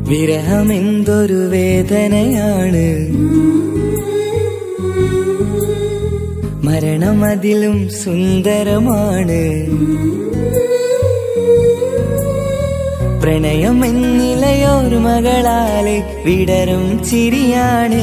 വിരഹമെന്തൊരു വേദനയാണ് മരണം അതിലും സുന്ദരമാണ് പ്രണയം എന്നിലയോർമകളാലെ വിടരും ചിരിയാണ്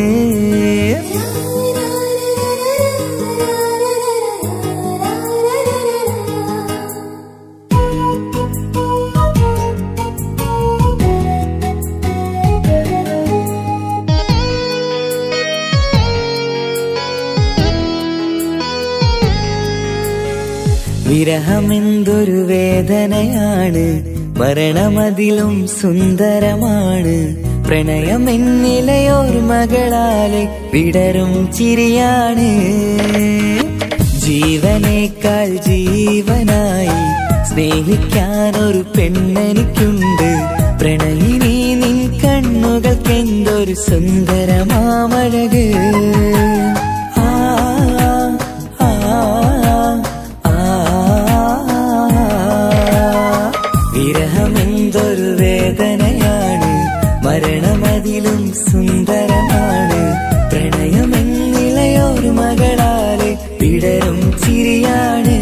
വിരഹമെന്തൊരു വേദനയാണ് മരണമതിലും സുന്ദരമാണ് പ്രണയം എന്നിലയോർമകളാലെ വിടരും ചിരിയാണ് ജീവനേക്കാൾ ജീവനായി സ്നേഹിക്കാൻ ഒരു പെണ്ണെനിക്കുണ്ട് പ്രണയിനി നിൻ കണ്ണുകൾക്കെന്തൊരു സുന്ദരമാമഴക് ആ ആ ആ വിരഹമെന്തൊരു വേദനയാണ് മരണമതിലും സുന്ദരമാണ് പ്രണയമെന്നിലയൊരു മകളാലെ വിടരും ചിരിയാണ്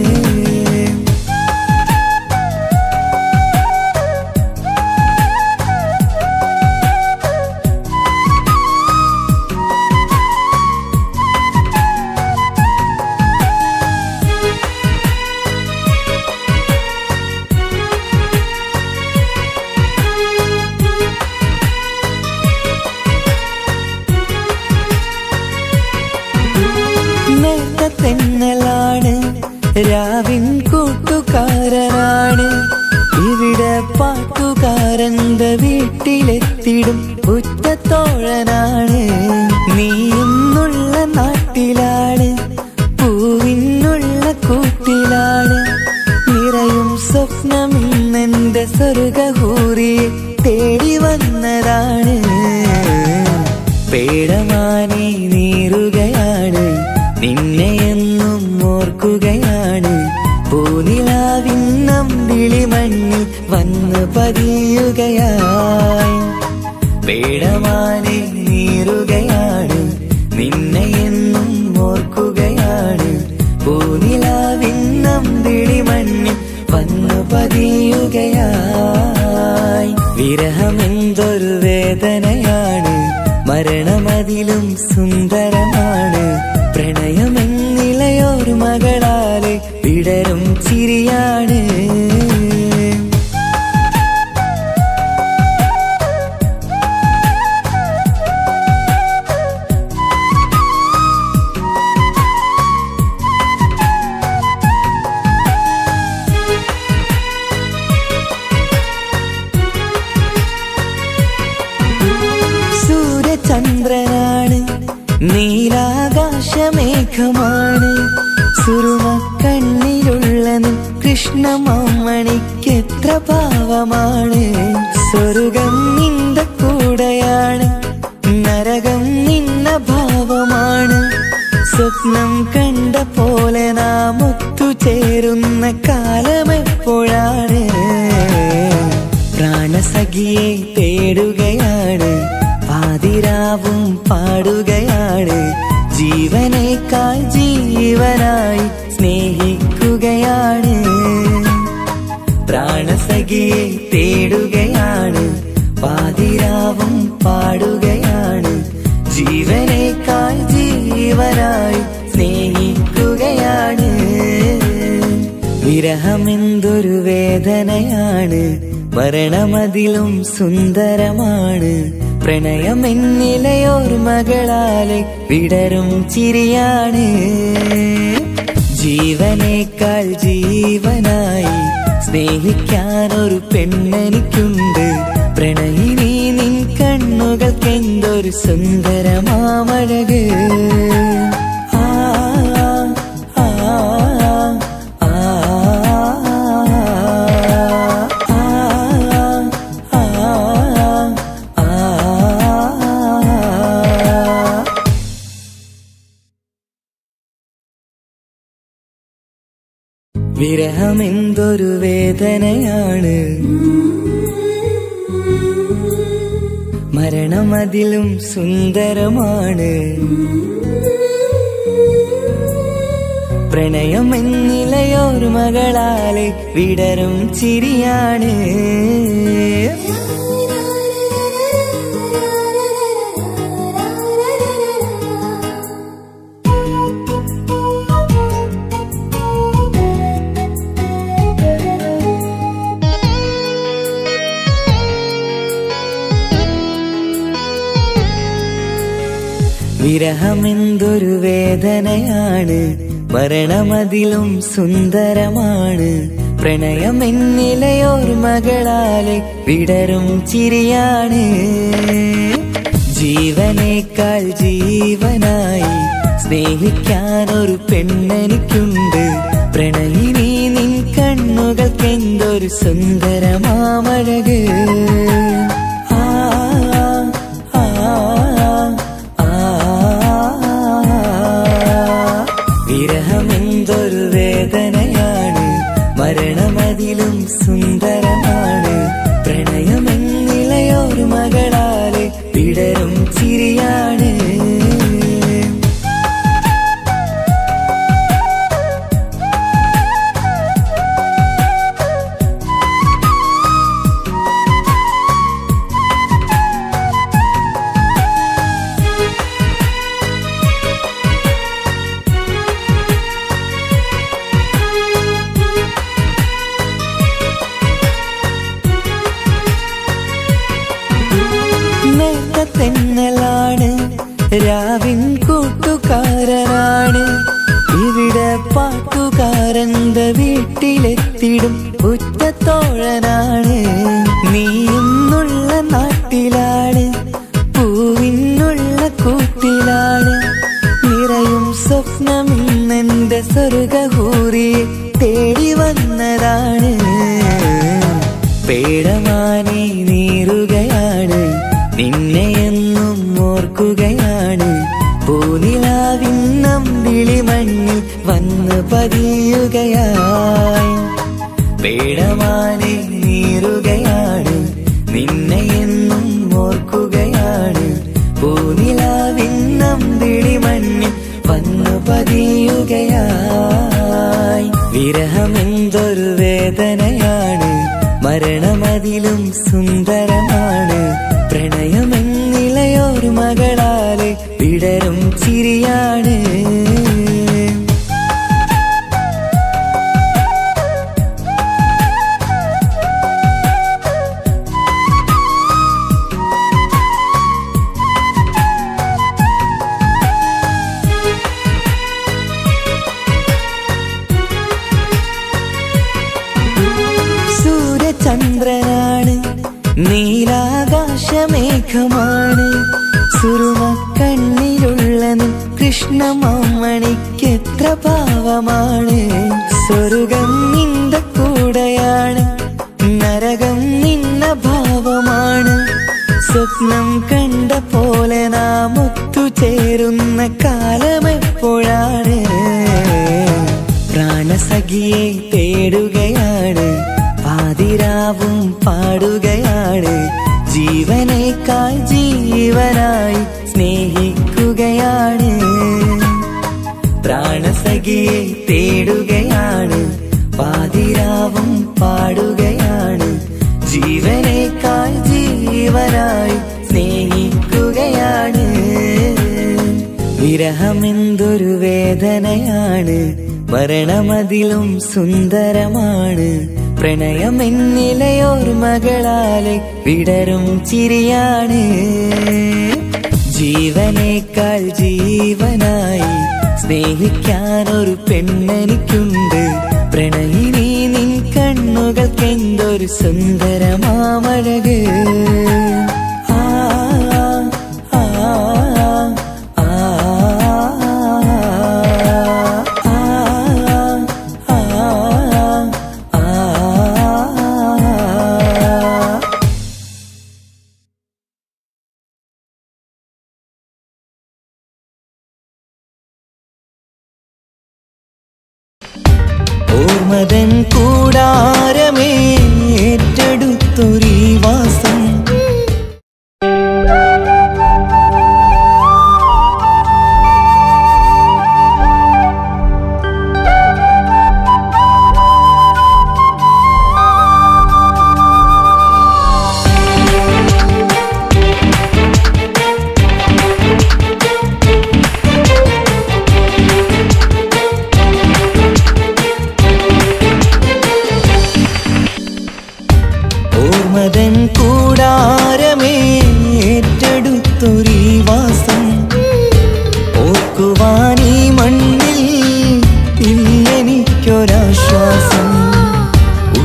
നേർത്ത തെന്നലാണ് രാവിൻ കൂട്ടുകാരനാണ് ഇവിടെ പാട്ടുകാരന്റെ വീട്ടിലെത്തിടും ഉറ്റത്തോഴനാണ് നീയുന്നുള്ള നാട്ടിലാണ് പൂവിനുള്ള കൂട്ടിലാണ് നിറയും സ്വപ്നമിന്നെന്റെ സ്വർഗഹൂറിയെ തേടി വന്നതാണ് പേടമാനെ നീറുകയാണ് നിന്നെ എന്നും ഓർക്കുകയാണ് പൂനിലാവിന്നം വിളിമണ്ണിൽ വന്ന് പതിയുകയായി പേടമാനെ നീറുകയാണ് നിന്നെ എന്നും ഓർക്കുകയാണ് പൂനിലാവിന്നം വിളിമണ്ണിൽ വന്നു പതിയുകയായി വിരഹമെന്തൊരു വേദനയാണ് മരണമതിലും സുന്ദരമാണ് പ്രണയമെന്നിലയൊരു മകളാലെ വിടരും ചിരിയാണ് സൂര്യചന്ദ്രനാണ് നീലാകാശമേഘമാണ് സുറുമ കണ്ണിലുള്ള നിൻ കൃഷ്ണമാമണിക്കെത്ര ഭാവമാണ് സ്വർഗം നിന്റെ കൂടെയാണ് നരകം നിന്ന ഭാവമാണ് സ്വപ്നം കണ്ട പോലെ നാം ഒത്തുചേരുന്ന കാലമെപ്പോഴാണ് പ്രാണസഖിയെ തേടുകയാണ് പാതിരാവും പാടുകയാണ് ജീവനേക്കാൾ ജീവനായി സ്നേഹിക്കുകയാണ് പ്രാണസഖിയെ തേടുകയാണ് പാതിരാവും പാടുകയാണ് ജീവനേക്കാൾ ജീവനായി സ്നേഹിക്കുകയാണ് വിരഹമെന്തൊരു വേദനയാണ് മരണമതിലും സുന്ദരമാണ് പ്രണയമെന്നിലയോർമകളാലെ വിടരും ചിരിയാണ് ജീവനേക്കാൾ ജീവനായി സ്നേഹിക്കാൻ ഒരു പെണ്ണെനിക്കുണ്ട് പ്രണയിനി നിൻ കണ്ണുകൾക്കെന്തൊരു സുന്ദരമാമഴക് ആ ആ ആ വിരഹമെന്തൊരു വേദനയാണ് മരണം അതിലും സുന്ദരമാണ് പ്രണയം എന്നിലയോരു മകളാലെ വിടരും ചിരിയാണ് വിരഹമെന്തൊരു വേദനയാണ് മരണമതിലും സുന്ദരമാണ് പ്രണയം എന്നിലയോർ മകളാലെ വിടരും ചിരിയാണ് ജീവനേക്കാൾ ജീവനായി സ്നേഹിക്കാനൊരു പെണ്ണെനിക്കുണ്ട് പ്രണയിനി നിൻ കണ്ണുകൾക്കെന്തൊരു സുന്ദരമാമഴക് ആ ആ ആ വിരഹമെന്തൊരു വേദനയാണ് മരണമതിലും സുന്ദരമാണ് പ്രണയമെന്നിലയൊരു മകളാലെ വിടരും ചിരിയാണ് തെന്നലാണ് രാവിൻ കൂട്ടുകാരനാണ് ഇവിടെ പാട്ടുകാരന്റെ വീട്ടിലെത്തിടും ഉറ്റത്തോഴനാണ് നീയുന്നുള്ള നാട്ടിലാണ് പൂവിനുള്ള കൂട്ടിലാണ് നിറയും സ്വപ്നമിന്നെന്റെ സ്വർഗഹൂറിയെ തേടി വന്നതാണ് പേടമാനെ നീറുകയാണ് നിന്നെ എന്നും ഓർക്കുകയാണ് പൂനിലാവിന്നം വിളിമണ്ണിൽ വന്ന് പതിയുകയായി പേടമാനെ നീറുകയാണ് നിന്നെ എന്നും ഓർക്കുകയാണ് പൂനിലാവിന്നം വിളിമണ്ണിൽ വന്നു പതിയുകയായി വിരഹമെന്തൊരു വേദനയാണ് മരണമതിലും സുന്ദരമാണ് പ്രണയമെന്നിലയൊരു മകളാലെ വിടരും ചിരിയാണ് സൂര്യചന്ദ്രനാണ് നീലാകാശമേഘമാണ് സുറുമ കണ്ണിലുള്ളതും കൃഷ്ണമാമണിക്കെത്ര ഭാവമാണ് സ്വർഗം നിന്റെ കൂടെയാണ് നരകം നിന്ന ഭാവമാണ് സ്വപ്നം കണ്ട പോലെ നാം ഒത്തുചേരുന്ന കാലമെപ്പോഴാണ് പ്രാണസഖിയെ തേടുകയാണ് പാതിരാവും പാടുകയാണ് ജീവനേക്കാൾ ജീവനായി സ്നേഹിക്കുകയാണ് പ്രാണസഖിയെ തേടുകയാണ് പാതിരാവും പാടുകയാണ് ജീവനേക്കാൾ ജീവനായി സ്നേഹിക്കുകയാണ് വിരഹമെന്തൊരു വേദനയാണ് മരണമതിലും സുന്ദരമാണ് പ്രണയമെന്നിലയോർ മകളാലെ വിടരും ചിരിയാണ് ജീവനേക്കാൾ ജീവനായി സ്നേഹിക്കാനൊരു പെണ്ണെനിക്കുണ്ട് പ്രണയിനി നിൻ കണ്ണുകൾക്കെന്തൊരു സുന്ദരമാമഴക് ആ ആ ആ ഓർമ്മതൻ കൂടാരമേ ഏറ്റെടുത്തൊരീ വാസം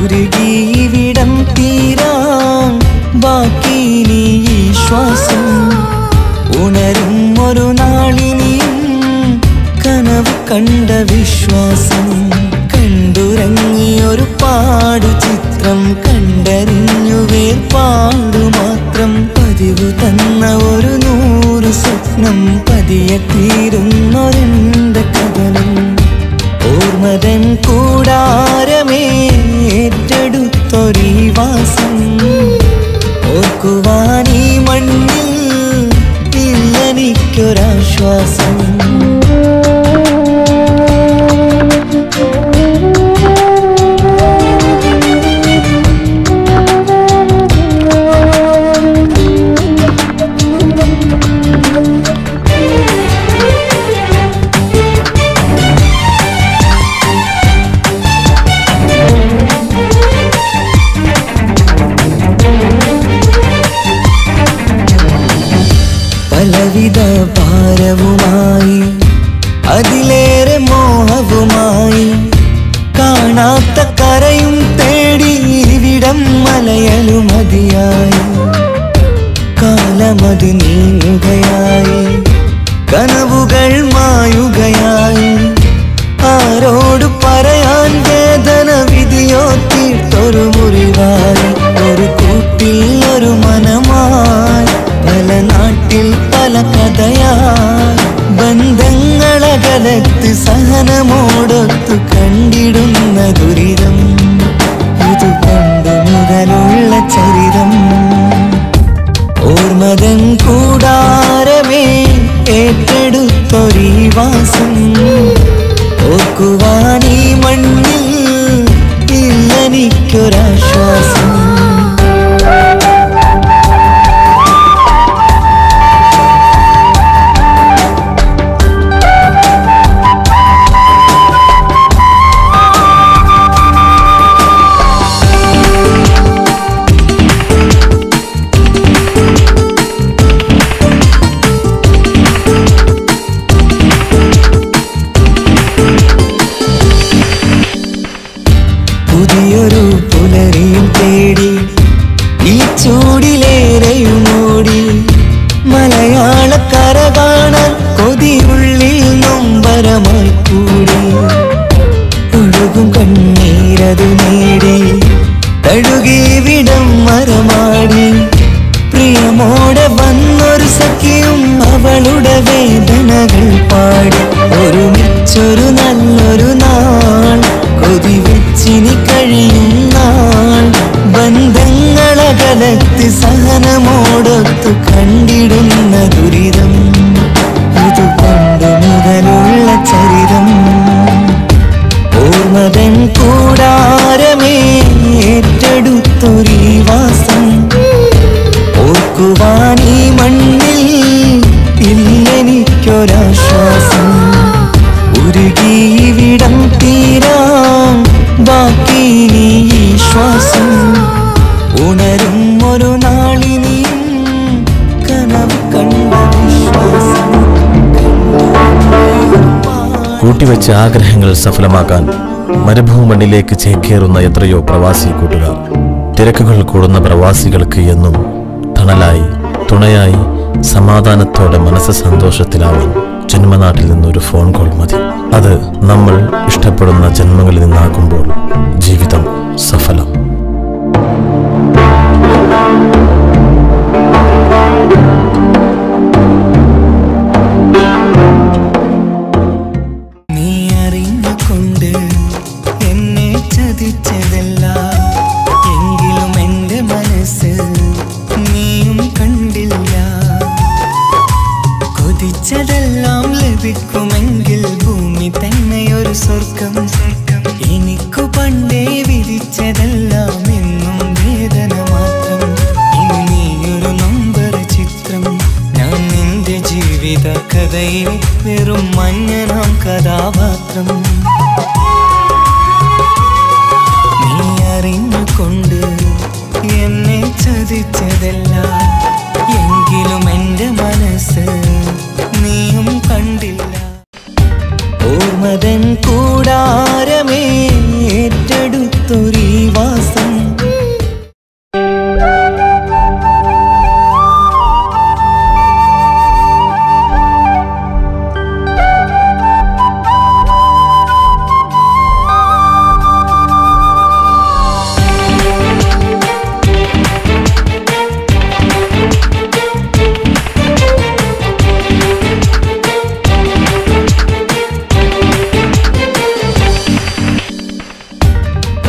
ഉരുകിവിടം തീരാൻ ബാക്കി നീ ഈ ശ്വാസം ഉണരും ഒരു നാളിനിയും കനവ് കണ്ട വിശ്വാസം കണ്ടുറങ്ങിയൊരു പാടു ചിത്രം കണ്ടറിഞ്ഞു വേർപാടു മാത്രം പതിവ് തന്ന ഒരു നൂറ് സ്വപ്നം പതിയെ തീരുന്നൊരെന്റെ കഥനം ഓർമ്മതൻ കൂടാരമേ ഏറ്റെടുത്തൊരീ വാസം ഓർക്കുവാനീ മണ്ണിൽ ഇല്ലെനിക്കൊരാശ്വാസം പലവിധ ഭാരവുമായി അതിലേറെ മോഹവുമായി കാണാത്ത കരയും തേടി ഇവിടം മലയലു മതിയായി കാലമത് നീങ്ങുകയായി കനവുകൾ മായുകയായി ആരോട് പറയാൻ വേദന വിധിയോ തീർത്തൊരു മുറിവായി ഒരു കൂട്ടിൽ ഒരു മനമായി പല നാട്ടിൽ പല കഥയായി ബന്ധങ്ങളകലത്ത് സഹനമോടൊത്തു കണ്ടിടുന്ന ദുരിതം ഇത് പണ്ട് മുതലുള്ള ചരിതം ഓർമ്മതൻ കൂടാരമേ ഏറ്റെടുത്തൊരീ വാസം ഓർക്കുവാനീ മണ്ണിൽ ഇല്ലെനിക്കൊരാശ്വാസം പുതിയൊരു പുലരിയും തേടി ഈ ചൂടിലേറെയും ഓടി മലയാളക്കര കാണാൻ കൊതിയുള്ളിൽ നൊമ്പരമായി കൂടി ഒഴുകും കണ്ണീരതു നേടി തഴുകി വിടം മരമാടി പ്രിയമോടെ വന്നൊരു സഖിയും അവളുടെ വേദനകൾ പാടി ഒരുമിച്ചൊരു നല്ലൊരു നാൾ കൊതി വെച്ചിനി കഴിയും നാൾ ബന്ധങ്ങളകലത്ത് സഹനമോടൊത്തു കണ്ടിടുന്ന ദുരിതം ഇത് പണ്ട് മുതലുള്ള ചരിതം ഓർമ്മതൻ കൂടാരമേ ഏറ്റെടുത്തൊരീ വാസം ഓർക്കുവാനീ മണ്ണിൽ ഇല്ലെനിക്കൊരാശ്വാസം ഉരുകിവിടം തീരാൻ ബാക്കി നീ ഈ ശ്വാസം ഉണരും ഒരു നാളിനിയും കനവ് കണ്ട വിശ്വാസം കൂട്ടിവെച്ച ആഗ്രഹങ്ങൾ സഫലമാക്കാൻ മരുഭൂമണ്ണിലേക്ക് ചേക്കേറുന്ന എത്രയോ പ്രവാസി കൂട്ടുകാർ തിരക്കുകൾ കൂടുന്ന പ്രവാസികൾക്ക് എന്നും തണലായി തുണയായി സമാധാനത്തോടെ മനസ്സ് സന്തോഷത്തിലാവാൻ ജന്മനാട്ടിൽ നിന്നൊരു ഫോൺ കോൾ മതി അത് നമ്മൾ ഇഷ്ടപ്പെടുന്ന ജന്മങ്ങളിൽ നിന്നാകുമ്പോൾ ജീവിതം സഫലം നീ അറിഞ്ഞുകൊണ്ട് എന്നെ ചതിച്ചതല്ല എങ്കിലും എൻ്റെ മനസ്സ് നീയും കണ്ടില്ല കൊതിച്ചതെല്ലാം ലഭിക്കുമെങ്കിൽ ഭൂമി തന്നെ ഒരു സ്വർഗം എനിക്കു പണ്ടേ വിധിച്ചതെല്ലാം എന്നും വേദന മാത്രം ഇനി നീയൊരു നമ്പർ ചിത്രം ഞാൻ നിന്റെ ജീവിത കഥയിൽ വെറും മഞ്ഞനാം കഥാപാത്രം നീ അറിഞ്ഞുകൊണ്ട് എന്നെ ചതിച്ചതല്ല എങ്കിലും എൻ്റെ മനസ്സ് നീയും കണ്ടില്ല ഓർമ്മതൻ കൂടാരമേ ഏറ്റെടുത്തൊരീ വാസം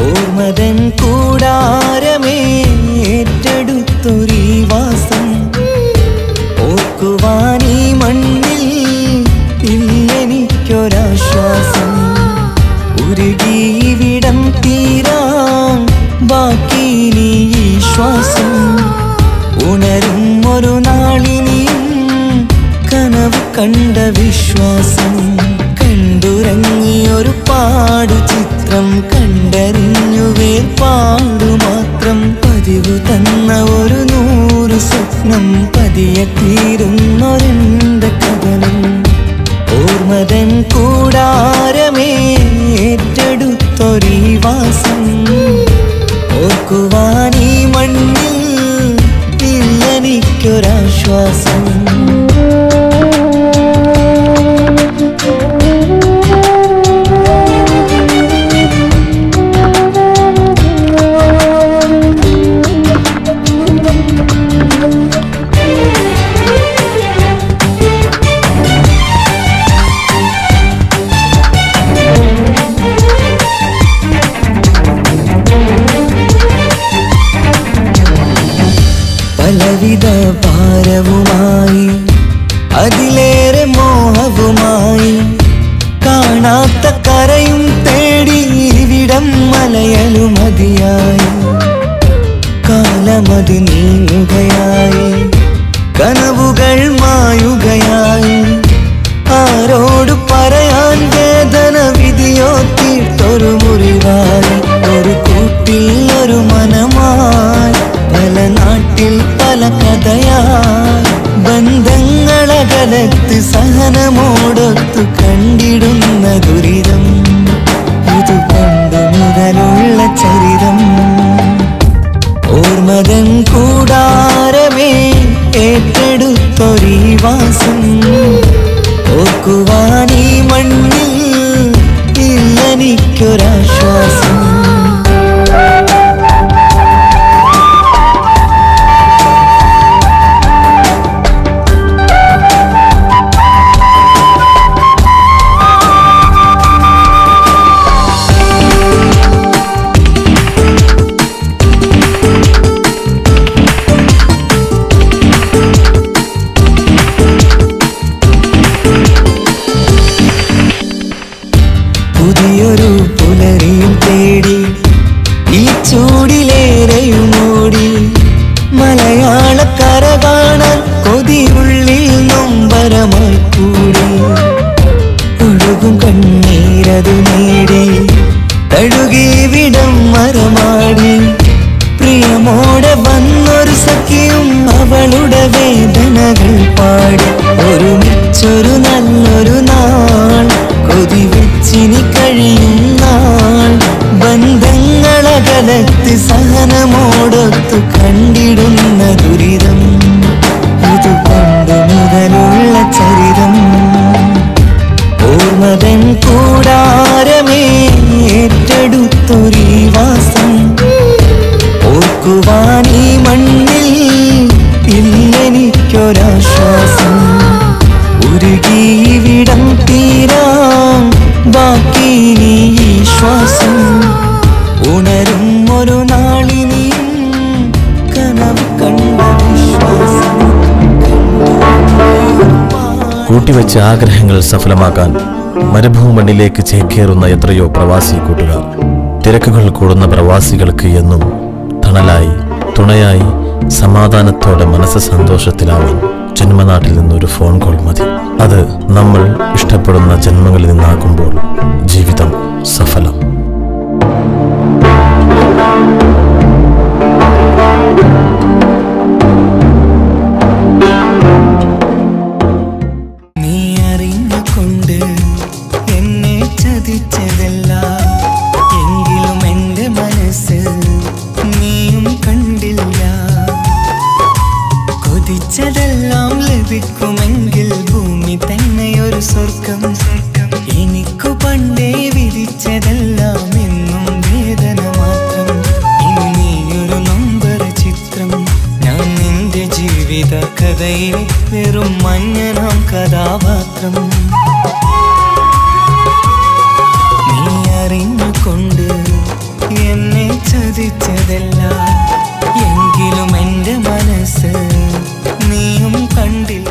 ഓർമ്മതൻ കൂടാരമേ ഏറ്റെടുത്തൊരീ വാസം ഓർക്കുവാനീ മണ്ണിൽ ഇല്ലെനിക്കൊരാശ്വാസം ഉരുകിവിടം തീരാൻ ബാക്കി നീ ഈ ശ്വാസം ഉണരും ഒരു നാളിനിയും കനവ് കണ്ട വിശ്വാസം കണ്ടുറങ്ങിയൊരു പാടു ചിത്രം കണ്ടറിഞ്ഞു വേർപാടു മാത്രം പതിവ് തന്ന ഒരു നൂറ് സ്വപ്നം പതിയെ തീരുന്നൊരെന്റെ കഥനം ഓർമ്മതൻ കൂടാരമേ ഏറ്റെടുത്തൊരീ വാസം ഓർക്കുവാനീ മണ്ണിൽ ഇല്ലെനിക്കൊരാശ്വാസം പലവിധ ഭാരവുമായി അതിലേറെ മോഹവുമായി കാണാത്ത കരയും തേടി ഇവിടം മലയലുമതിയായി കാലമത് നീങ്ങുകയായി കനവുകൾ മായുകയായി ആരോട് പറയാൻ വേദന വിധിയോ തീർത്തൊരു മുറിവായി ഒരു കൂട്ടിൽ ഒരു മനമായി പല നാട്ടിൽ പല കഥയായി ബന്ധങ്ങളകലത്ത് സഹനമോടൊത്തു കണ്ടിടുന്ന ദുരിതം ഇത് പണ്ട് മുതലുള്ള ചരിതം ഓർമ്മതൻ കൂടാരമേ ഏറ്റെടുത്തൊരീ വാസം ഓർക്കുവാനീ മണ്ണിൽ ഇല്ലെനിക്കൊരാശ്വാസം പുതിയൊരു പുലരിയും തേടി ഈ ചൂടിലേറെയും ഓടി മലയാളക്കര കാണാൻ കൊതിയുള്ളിൽ നൊമ്പരമായി കൂടി ഒഴുകും കണ്ണീരതു നേടി തഴുകി വിടം മരമാടി പ്രിയമോടെ വന്നൊരു സഖിയും അവളുടെ വേദനകൾ പാടി ഒരുമിച്ചൊരു നല്ലൊരു നാൾ കൊതി വെച്ചിനി കഴിയും നാൾ ബന്ധങ്ങളകലത്ത് സഹനമോടൊത്തു കണ്ടിടുന്ന ദുരിതം ഇത് പണ്ട് മുതലുള്ള ചരിതം ഓർമ്മതൻ കൂടാരമേ ഏറ്റെടുത്തൊരീ വാസം ഓർക്കുവാനീ മണ്ണിൽ ഇല്ലെനിക്കൊരാശ്വാസം ഉരുകിവിടം തീരാൻ ബാക്കി നീ ഈ ശ്വാസം ഉണരും ഒരു നാളിനിയും കനവ് കണ്ട വിശ്വാസം കൂട്ടിവെച്ച ആഗ്രഹങ്ങൾ സഫലമാക്കാൻ മരുഭൂമണ്ണിലേക്ക് ചേക്കേറുന്ന എത്രയോ പ്രവാസി കൂട്ടുകാർ തിരക്കുകൾ കൂടുന്ന പ്രവാസികൾക്ക് എന്നും തണലായി തുണയായി സമാധാനത്തോടെ മനസ്സ് സന്തോഷത്തിലാവാൻ ജന്മനാട്ടിൽ നിന്നൊരു ഫോൺ കോൾ മതി അത് നമ്മൾ ഇഷ്ടപ്പെടുന്ന ജന്മങ്ങളിൽ നിന്നാകുമ്പോൾ ജീവിതം സഫലം നീ അറിഞ്ഞുകൊണ്ട് എന്നെ ചതിച്ചതല്ല എങ്കിലും എൻ്റെ മനസ്സ് നീയും കണ്ടില്ല കൊതിച്ചതെല്ലാം ലഭിക്കുമെങ്കിൽ ഭൂമി തന്നെയൊരു സ്വർഗം എനിക്കു പണ്ടേ വിധിച്ചതെല്ലാം എന്നും വേദന മാത്രം ഇനി നീയൊരു നമ്പർ ചിത്രം ഞാൻ നിന്റെ ജീവിത കഥയിലെ വെറും മഞ്ഞനാം കഥാപാത്രം നീ അറിഞ്ഞുകൊണ്ട് എന്നെ ചതിച്ചതെല്ലാം എങ്കിലും എൻ്റെ മനസ്സ് നീയും കണ്ടില്ല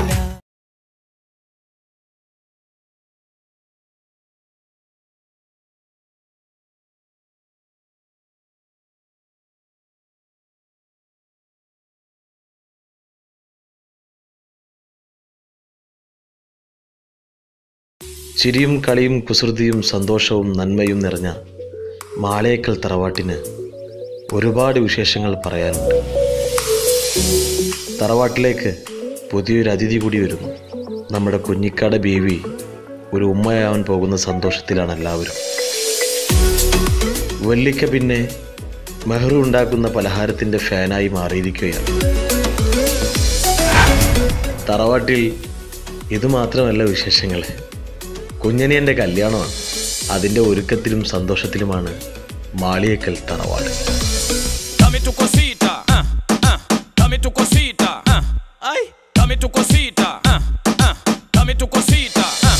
ചിരിയും കളിയും കുസൃതിയും സന്തോഷവും നന്മയും നിറഞ്ഞ മാളേക്കൽ തറവാട്ടിന് ഒരുപാട് വിശേഷങ്ങൾ പറയാനുണ്ട് തറവാട്ടിലേക്ക് പുതിയൊരു അതിഥി കൂടി വരുന്നു നമ്മുടെ കുഞ്ഞിക്കാട് ബേബി ഒരു ഉമ്മയാവാൻ പോകുന്ന സന്തോഷത്തിലാണ് എല്ലാവരും വല്ലിക്ക പിന്നെ മെഹ്റു ഉണ്ടാക്കുന്ന പലഹാരത്തിൻ്റെ ഫാനായി മാറിയിരിക്കുകയാണ് തറവാട്ടിൽ ഇത് മാത്രമല്ല വിശേഷങ്ങൾ കുഞ്ഞനിയൻ്റെ കല്യാണമാണ് അതിൻ്റെ ഒരുക്കത്തിലും സന്തോഷത്തിലുമാണ് മാളിയേക്കൽ തറവാട് Dame tu cosita, ah, ah, dame tu cosita, ah, ay, dame tu cosita, ah, ah, dame tu cosita, ah.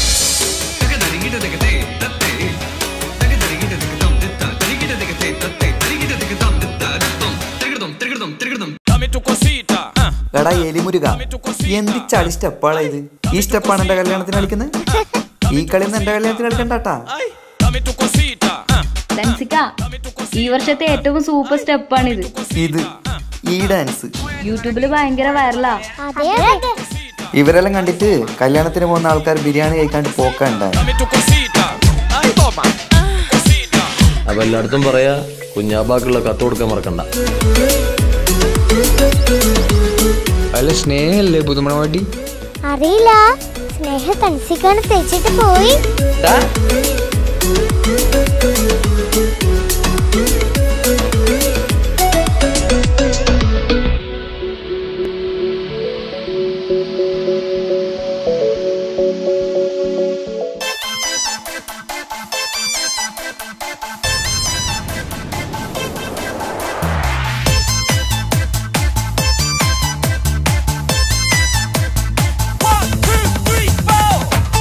Dame tu cosita, ah, എടാ എലിമുരുക എന്ത് ചളി സ്റ്റെപ്പാളാ ഇത് ഈ സ്റ്റെപ്പാണ് എന്റെ കല്യാണത്തിന് കളിക്കുന്നത് ഈ കളിയൊന്നും എന്റെ കല്യാണത്തിന് കളിക്കണ്ടാട്ടാ ay, dame tu cosita, ah, ലൻസിക്ക ഈ വർഷത്തെ ഏറ്റവും സൂപ്പർ സ്റ്റെപ്പാണിത് ഇത് ഈ ഡാൻസ് യൂട്യൂബിൽ ഭയങ്കര വൈറലാ ഇവരെല്ലാം കണ്ടിട്ട് കല്യാണത്തിന് പോകുന്ന ആൾക്കാർ biryani കഴിക്കാണ്ട് പോക്കണ്ട dame tu cosita, ay, toma, cosita. അപ്പോൾ എല്ലായിടത്തും പറയാ കുഞ്ഞാപ്പാക്കുള്ള കത്ത് കൊടുക്കാൻ മറക്കണ്ട അല്ല സ്നേഹല്ലേ പുതുമണവാട്ടി അറിയില്ല സ്നേഹ തൻസിക്കാണ് തെച്ചിട്ട് പോയി One, two, three, four.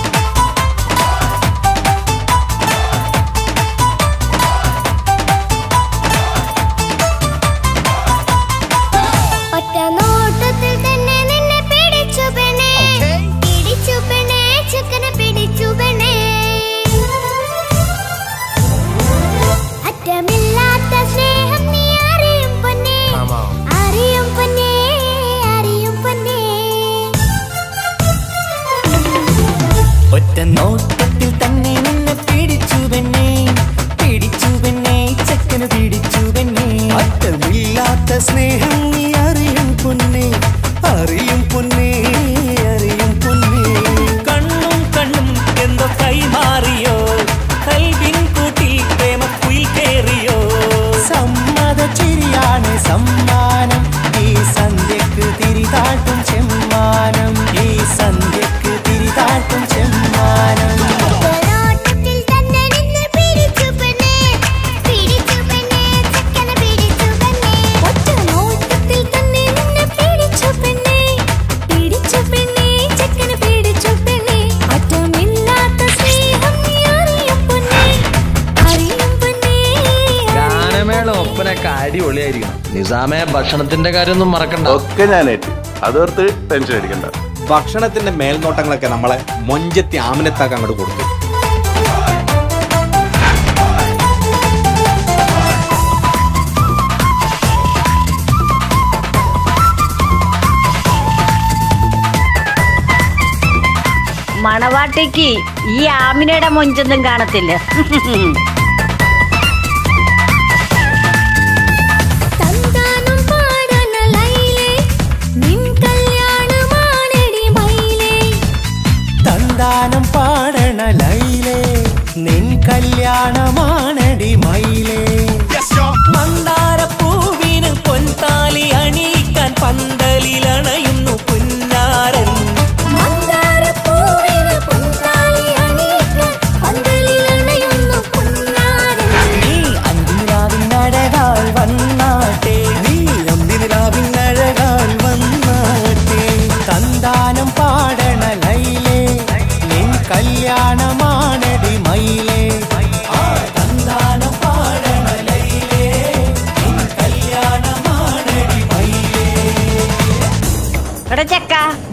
ഒറ്റ നോട്ടത്തിൽ തന്നെ നിന്നെ പിടിച്ചു പെണ്ണേ പിടിച്ചു പെണ്ണേ ചക്കനെ പിടിച്ചു പെണ്ണേ അറ്റമില്ലാത്ത സ്നേഹം നീ അറിയും പൊന്നേ അറിയും പൊന്നേ അറിയും പൊന്നേ ഒറ്റ നോട്ടത്തിൽ തന്നെ നിന്നെ പിടിച്ചു പെണ്ണേ പിടിച്ചു പെണ്ണേ ചക്കന് പിടിച്ചു പെണ്ണേ അറ്റമില്ലാത്ത സ്നേഹം നീ അറിയും പൊന്നേ അറിയും പൊന്നേ അറിയും പൊന്നേ കണ്ണും കണ്ണും എന്തോ കൈമാറിയോ കൽവിൻ കൂട്ടിൽ പ്രേമക്കുയിൽ കേറിയോ സമ്മത ചിരിയാണ് സമ്മാനം ഈ സന്ധ്യക്ക് തിരിതാട്ടും ചെമ്മാനം ഈ സന്ധ്യക്ക് തിരിതാട്ടും ചെമ്മാനം നോട്ടത്തിൽ തന്നെ നിന്നെ പിടിച്ചു പെണ്ണേ പിടിച്ചു പെണ്ണേ ചക്കനെ പിടിച്ചു പെണ്ണേ ഒറ്റ നോട്ടത്തിൽ തന്നെ നിന്നെ പിടിച്ചു പെണ്ണേ പിടിച്ചു പെണ്ണേ ചക്കനെ പിടിച്ചു പെണ്ണേ അറ്റമില്ലാത്ത സ്നേഹം നീ അറിയും പൊന്നേ അറിയും പൊന്നേ ഗാനമേള ഒപ്പനൊക്കെ അടിപൊളിയായിരിക്കണം നിസാമെ ഭക്ഷണത്തിന്റെ കാര്യമൊന്നും മറക്കണ്ട ഒക്കെ ഞാനേറ്റ് അതോർത്ത് ടെൻഷൻ അടിക്കണ്ട ഭക്ഷണത്തിന്റെ മേൽനോട്ടങ്ങളൊക്കെ നമ്മളെ മൊഞ്ചത്തി ആമനത്താക്ക് അങ്ങോട്ട് കൊടുത്തു മണവാട്ടിക്ക് ഈ ആമിനയുടെ മൊഞ്ചൊന്നും കാണത്തില്ല തന്താനം പാടന ലൈലേ നിൻ കല്യാണമാണെടി മൈലേ തന്താനം പാടണ ലൈലേ നിൻ കല്യാണമാണടി മയിലേ മന്ദാരപ്പൂവിന് പൊൻതാലി അണിയിക്കാൻ പന്തലിലണയുന്നു പുന്നാരൻ മന്ദാരപ്പൂവിന് പൊൻതാലി അണിയിക്കാൻ പന്തലിലണയുന്നു പൊന്നാരൻ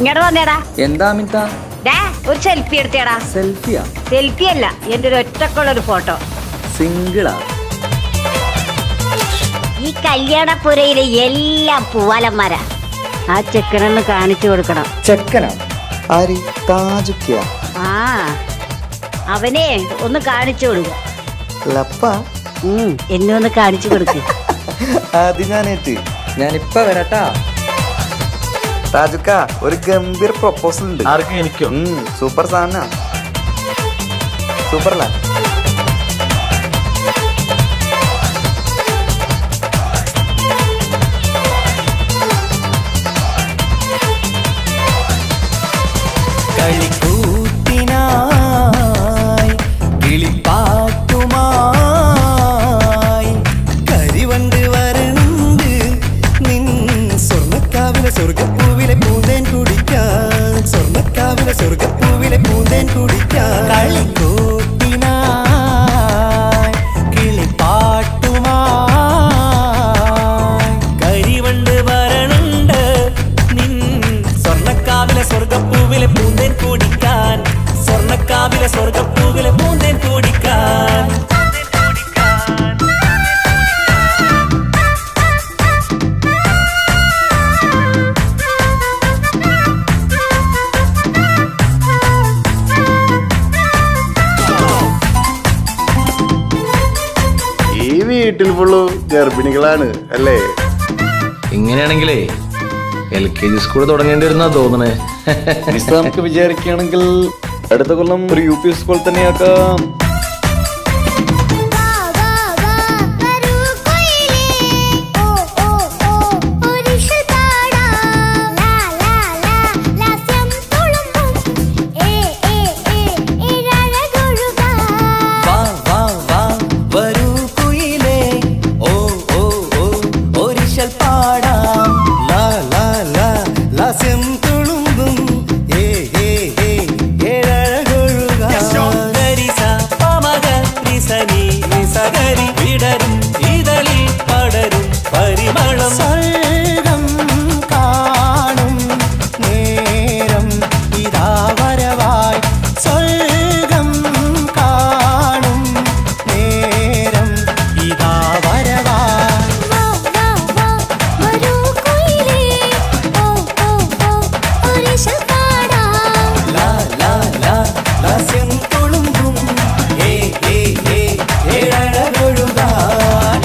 ഇങ്ങോട്ട് വന്നേടാ എന്താ അമിത ഡാ ഒരു സെൽഫി എടുത്തേടാ സെൽഫിയാ സെൽഫി അല്ല എന്റെ ഒരു ഒറ്റക്കുള്ള ഒരു ഫോട്ടോ സിംഗിളാ ഈ കല്യാണപ്പുരയിലെ എല്ലാം പൂവാലന്മാരാ ആ ചെക്കനൊന്ന് കാണിച്ചു കൊടുക്കണം ചെക്കനാ ആര് താജുക്കിയ ആ അവനെ ഒന്ന് കാണിച്ചു കൊടുക്ക ലപ്പ ഉം, എന്നെ ഒന്ന് കാണിച്ചു കൊടുക്ക് അത് ഞാനേറ്റ് ഞാനിപ്പ വരാട്ടാ താജുക്ക ഒരു ഗംഭീർ പ്രൊപ്പോസൽ ഉണ്ട് ആർക്കും എനിക്കോ സൂപ്പർ സാധന സൂപ്പർ അല്ല കളിക്കൂത്തിനായി കിളിപ്പാട്ടുമായി കരിവണ്ട് വരണ്ട് നിൻ സ്വർണ്ണക്കാവിലെ സ്വർഗപ്പൂവിലെ പൂന്തേൻ കുടിക്കാൻ സ്വർണ്ണക്കാവിലെ സ്വർഗപ്പൂവിലെ പൂന്തേൻ കുടിക്കാൻ കളിക്കൂത്തിനായി കിളിപ്പാട്ടുമായി കരിവണ്ട് വരണുണ്ട് നിൻ സ്വർണ്ണക്കാവിലെ സ്വർഗപ്പൂവിലെ പൂന്തേൻ കുടിക്കാൻ സ്വർണ്ണക്കാവിലെ സ്വർഗപ്പൂവിലെ പൂന്തേൻ കുടിക്കാൻ ഈ വീട്ടിൽ ഫുള്ള് ഗർഭിണികളാണ് അല്ലേ ഇങ്ങനെയാണെങ്കിലേ എൽ കെ ജി സ്കൂൾ തുടങ്ങേണ്ടി വരുന്നാ തോന്നണേ മിസ് നമുക്ക് വിചാരിക്കുകയാണെങ്കിൽ അടുത്ത കൊല്ലം ഒരു യു പി സ്കൂൾ തന്നെയാക്കാം വാ വാ വാ വരൂ കുയിലേ ഓ ഓ ഓ ഒരിശൽ പാടാം ലാ ലാ ലാ ലാസ്യം തുളുമ്പും ഏ ഏ ഏ ഏഴഴകൊഴുകാം ഗരിസ പമഗ റിസനി നിസഗരി വിടരും ഇതളിൽ പടരും പരിമളം സ്വർഗം കാണും നേരം ഇതാ വരവായി സ്വർഗം കാണും നേരം ഇതാ വരവായി ലാ ലാ ലാ ലാസ്യം തുളുമ്പും ഏ ഏ ഏ ഏഴഴകൊഴുകാൻ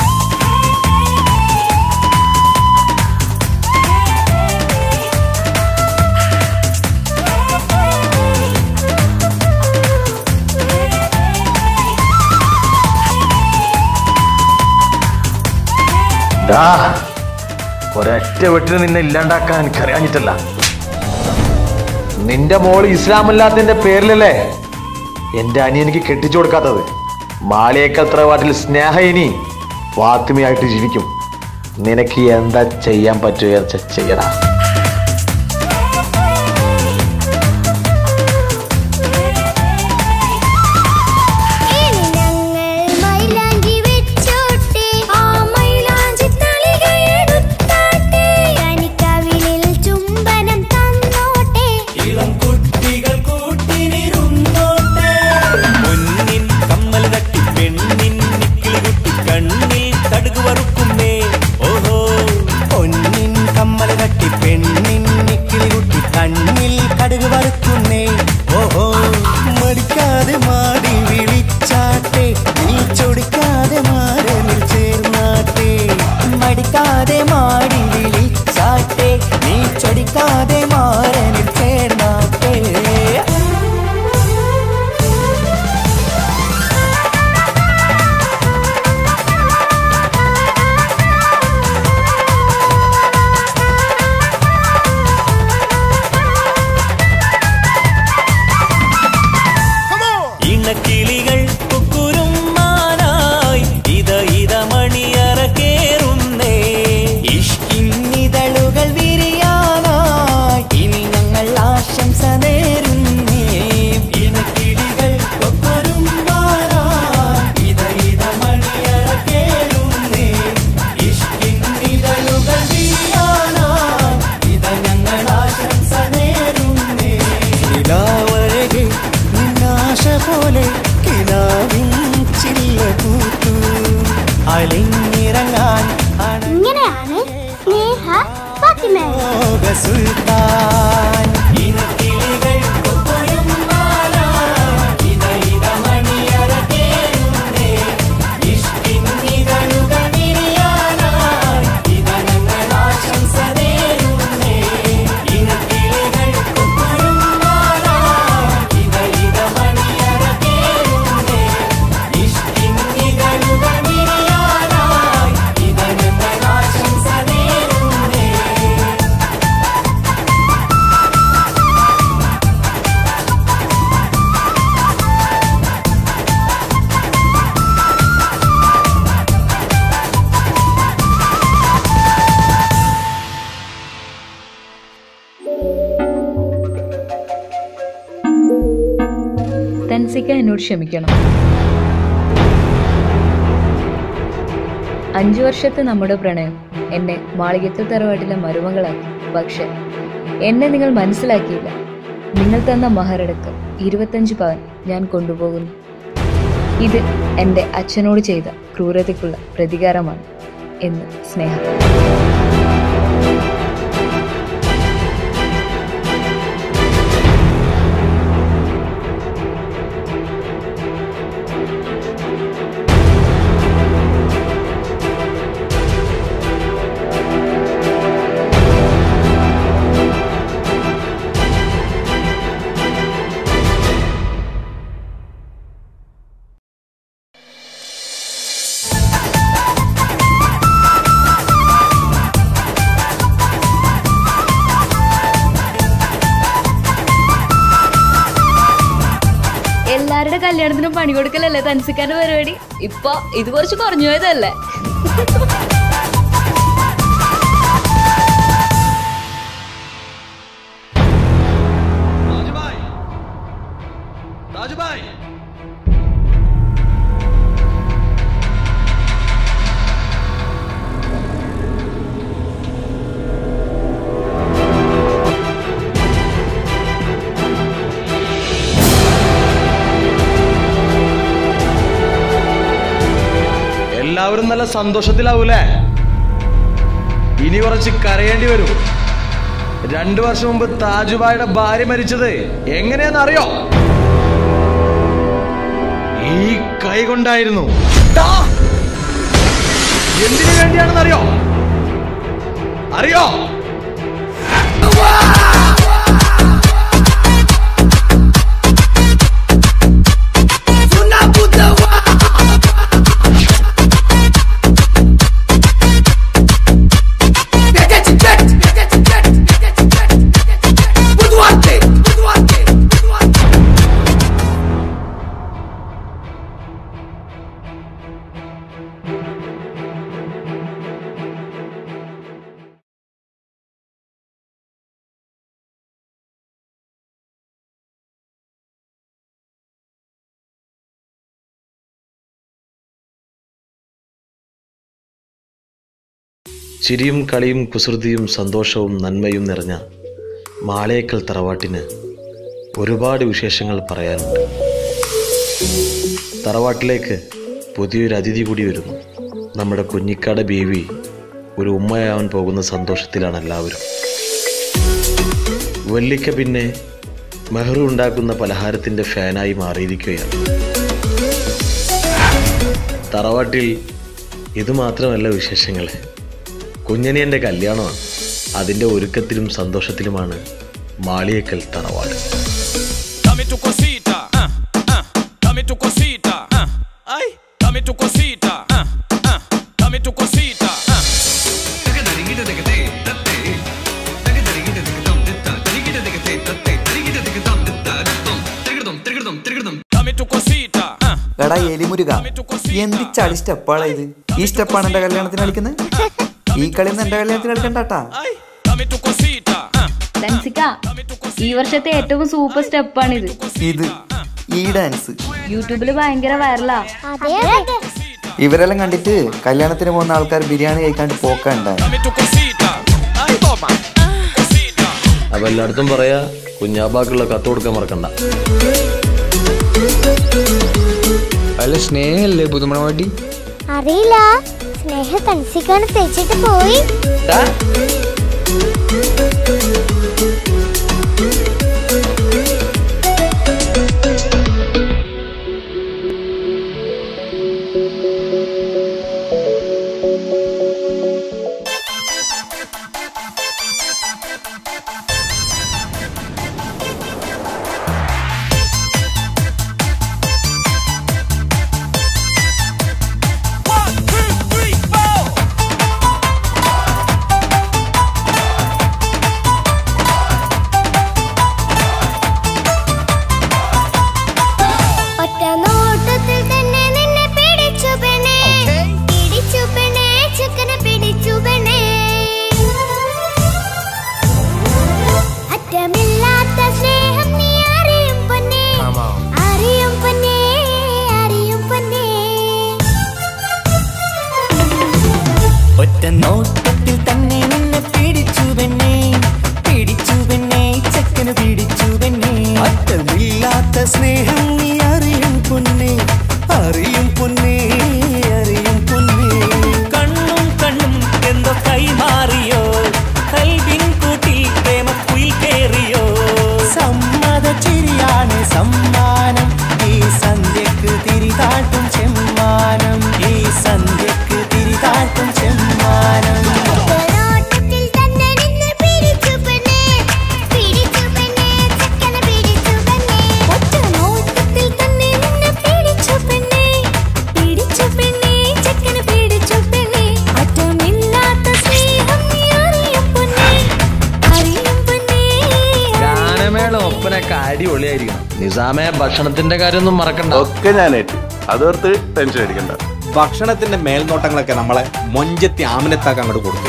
ദാ, ഒരൊറ്റ വെട്ടിന് നിന്നെ ഇല്ലാണ്ടാക്കാൻ എനിക്കറിയാഞ്ഞിട്ടല്ല നിന്റെ മോള് ഇസ്ലാമല്ലാത്തതിന്റെ പേരിലല്ലേ എന്റെ അനിയനിക്ക് കെട്ടിച്ചു കൊടുക്കാത്തത് മാളിയേക്കൽ തറവാട്ടിൽ സ്നേഹ ഇനി ഫാത്തിമയായിട്ട് ജീവിക്കും നിനക്ക് എന്താ ചെയ്യാൻ പറ്റുക ചെയ്യടാ ഇളം കുട്ടികൾ കൂട്ടിനിരുന്നോട്ടെ പൊന്നിൻ കമ്മൽ തട്ടി പെണ്ണിൻ നിക്കിളി കുട്ടി കണ്ണിൽ കടുക് വറുക്കുന്നേ ഓഹോ പൊന്നിൻ കമ്മൽ തട്ടി പെണ്ണിൻ മോഹ സുൽത്താൻ ഇനക്കിളികൾ കൊക്കൊഴും മാല ഇത ഇത മണിയറ കേറുന്നേ ഇഷ്കിൻ ഇതളുകൾ വിരിയാനായി ഇത ഞങ്ങൾ ആശംസ നേരുന്നേ ഇനക്കിളികൾ കൊക്കൊഴും മാല ഇത ഇത മണിയറ കേറുന്നേ ഇഷ്കിൻ ഇതളുകൾ വിരിയാനായി ഇത ഞങ്ങൾ ആശംസ നേരുന്നേ തൻസിക്ക എന്നോട് ക്ഷമിക്കണം അഞ്ചു വർഷത്തെ നമ്മുടെ പ്രണയം എന്നെ മാളികത്തെ തറവാട്ടിലെ മരുമകളാക്കി പക്ഷെ എന്നെ നിങ്ങൾ മനസ്സിലാക്കിയില്ല നിങ്ങൾ തന്ന മഹരടക്കം ഇരുപത്തഞ്ച് പവൻ ഞാൻ കൊണ്ടുപോകുന്നു ഇത് എൻ്റെ അച്ഛനോട് ചെയ്ത ക്രൂരതയ്ക്കുള്ള പ്രതികാരമാണ് എന്ന് സ്നേഹം എല്ലാവരുടെ കല്യാണത്തിനും പണി കൊടുക്കലല്ലേ തൻസിക്കാന്റെ പരിപാടി ഇപ്പൊ ഇത് കുറച്ച് കുറഞ്ഞു പോയതല്ലേ രാജുഭായ് എല്ലാവരും നല്ല സന്തോഷത്തിലാവൂലേ ഇനി കുറച്ച് കരയേണ്ടി വരും രണ്ടു വർഷം മുമ്പ് താജുബായുടെ ഭാര്യ മരിച്ചത് എങ്ങനെയാന്ന് അറിയോ ഈ കൈ കൊണ്ടായിരുന്നു ടാ! എന്തിനു വേണ്ടിയാണെന്ന് അറിയോ അറിയോ ചിരിയും കളിയും കുസൃതിയും സന്തോഷവും നന്മയും നിറഞ്ഞ മാളേക്കൽ തറവാട്ടിന് ഒരുപാട് വിശേഷങ്ങൾ പറയാനുണ്ട് തറവാട്ടിലേക്ക് പുതിയൊരു അതിഥി കൂടി വരുന്നു നമ്മുടെ കുഞ്ഞിക്കാട ബേബി ഒരു ഉമ്മയാവാൻ പോകുന്ന സന്തോഷത്തിലാണ് എല്ലാവരും വല്ലിക്ക പിന്നെ മെഹ്റു ഉണ്ടാക്കുന്ന പലഹാരത്തിൻ്റെ ഫാനായി മാറിയിരിക്കുകയാണ് തറവാട്ടിൽ ഇത് മാത്രമല്ല വിശേഷങ്ങൾ കുഞ്ഞനിയൻ്റെ കല്യാണമാണ് അതിൻ്റെ ഒരുക്കത്തിലും സന്തോഷത്തിലുമാണ് മാളിയേക്കൽ തറവാട് Dame tu cosita, ah, ah, dame tu cosita, ah, ay, dame tu cosita, ah, ah, dame tu cosita, ah. Dame tu cosita, ah, എടാ എലിമുരുക എന്ത് ചളി സ്റ്റെപ്പാളാ ഇത് ഈ സ്റ്റെപ്പാണ് എന്റെ കല്യാണത്തിന് കളിക്കുന്നത് ഈ കളിയൊന്നും എന്റെ കല്യാണത്തിന് കളിക്കണ്ടാട്ടാ dame tu cosita, ah. തൻസിക്ക ഈ വർഷത്തെ ഏറ്റവും സൂപ്പർ സ്റ്റെപ്പാണിത് ഇത് ഈ ഡാൻസ് യൂട്യൂബിൽ ഭയങ്കര വൈറലാ അതെ അതെ ഇവരെല്ലാം കണ്ടിട്ട് കല്യാണത്തിന് പോകുന്ന ആൾക്കാർ ബിരിയാണി കഴിക്കാണ്ട് പോക്കണ്ടായി Ay, toma. അപ്പം എല്ലായിടത്തും പറയാ കുഞ്ഞാബാക്കുള്ള കത്ത് കൊടുക്കാൻ മറക്കണ്ട അല്ല സ്നേഹല്ലേ പുതുമണവാട്ടി അറിയില്ല സ്നേഹ തൻസിക്കാണ് തേച്ചിട്ട് പോയി ടാ. നോട്ടത്തിൽ തന്നെ നിന്നെ പിടിച്ചു പെണ്ണേ പിടിച്ചു പെണ്ണേ ചെക്കന് പിടിച്ചു പെണ്ണേ അറ്റമില്ലാത്ത സ്നേഹം നീ അറിയും പൊന്നേ അറിയും പൊന്നേ അറിയും പൊന്നേ കണ്ണും കണ്ണും എന്തോ കൈമാറിയോ കൽവിൻ കൂട്ടിൽ പ്രേമ കുയിൽ കേറിയോ സമ്മത ചിരിയാണ് സമ്മാനം ഈ സന്ധ്യക്ക് തിരിതാട്ടും ചെമ്മാനം ഈ സന്ധ്യക്ക് തിരിതാട്ടും ചെമ്മാനം നോട്ടത്തിൽ തന്നെ നിന്നെ പിടിച്ചു പെണ്ണേ പിടിച്ചു പെണ്ണേ ചെക്കനെ പിടിച്ചു പെണ്ണേ ഒറ്റ നോട്ടത്തിൽ തന്നെ നിന്നെ പിടിച്ചു പെണ്ണേ പിടിച്ചു പെണ്ണേ ചെക്കനെ പിടിച്ചു പെണ്ണേ അറ്റമില്ലാത്ത സ്നേഹം നീ അറിയും പൊന്നേ അറിയും പൊന്നേ ഗാനമേള ഒപ്പനൊക്കെ അടിപൊളിയായിരിക്കണം നിസാമെ ഭക്ഷണത്തിന്റെ കാര്യമൊന്നും മറക്കണ്ട ഒക്കെ ഞാനേറ്റ് അതോർത്ത് ടെൻഷൻ അടിക്കണ്ട ഭക്ഷണത്തിന്റെ മേൽനോട്ടങ്ങളൊക്കെ നമ്മളെ മൊഞ്ചത്തി ആമിനത്താക്ക് അങ്ങോട്ട് കൊടുത്തു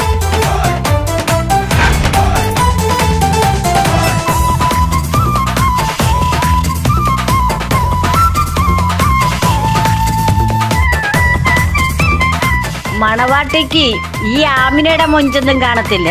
മണവാട്ടിക്ക് ഈ ആമിനയുടെ മൊഞ്ചൊന്നും കാണത്തില്ല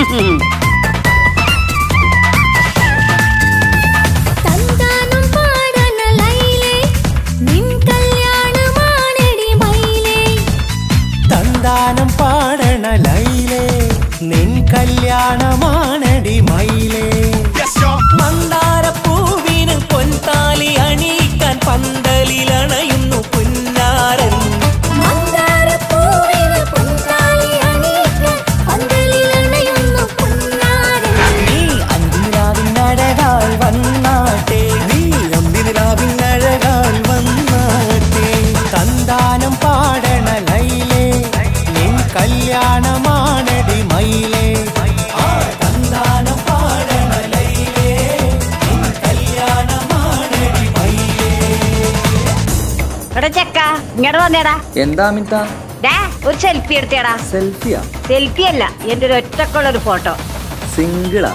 തന്താനം പാടന ലൈലേ നിൻ കല്യാണമാണെടി മൈലേ തന്താനം പാടണ ലൈലേ നിൻ കല്യാണമാണടി മയിലേ മന്ദാരപ്പൂവിന് പൊൻതാലി അണിയിക്കാൻ പന്തലിലണയുന്നു പുന്നാരൻ മന്ദാരപ്പൂവിന് പൊൻതാലി അണിയിക്കാൻ പന്തലിലണയുന്നു പൊന്നാരൻ. നീ അന്തിരാവിനഴകാൽ വന്നാട്ടെ നീ അന്തിരാവിനഴകാൽ വന്നാട്ടെ തന്താനം പാടണ ലൈലേ നിൻ കല്യാണമാണടി മയിലേ ആ തന്താനം പാടണ ലൈലേ നിൻ കല്യാണമാണടി മയിലേ എടാ ചെക്ക ഇങ്ങോട്ട് വന്നേടാ എന്താ അമിത ഡാ ഒരു സെൽഫി എടുത്തേടാ സെൽഫിയാ സെൽഫി അല്ല എന്റെ ഒരു ഒറ്റക്കുള്ള ഒരു ഫോട്ടോ സിംഗിളാ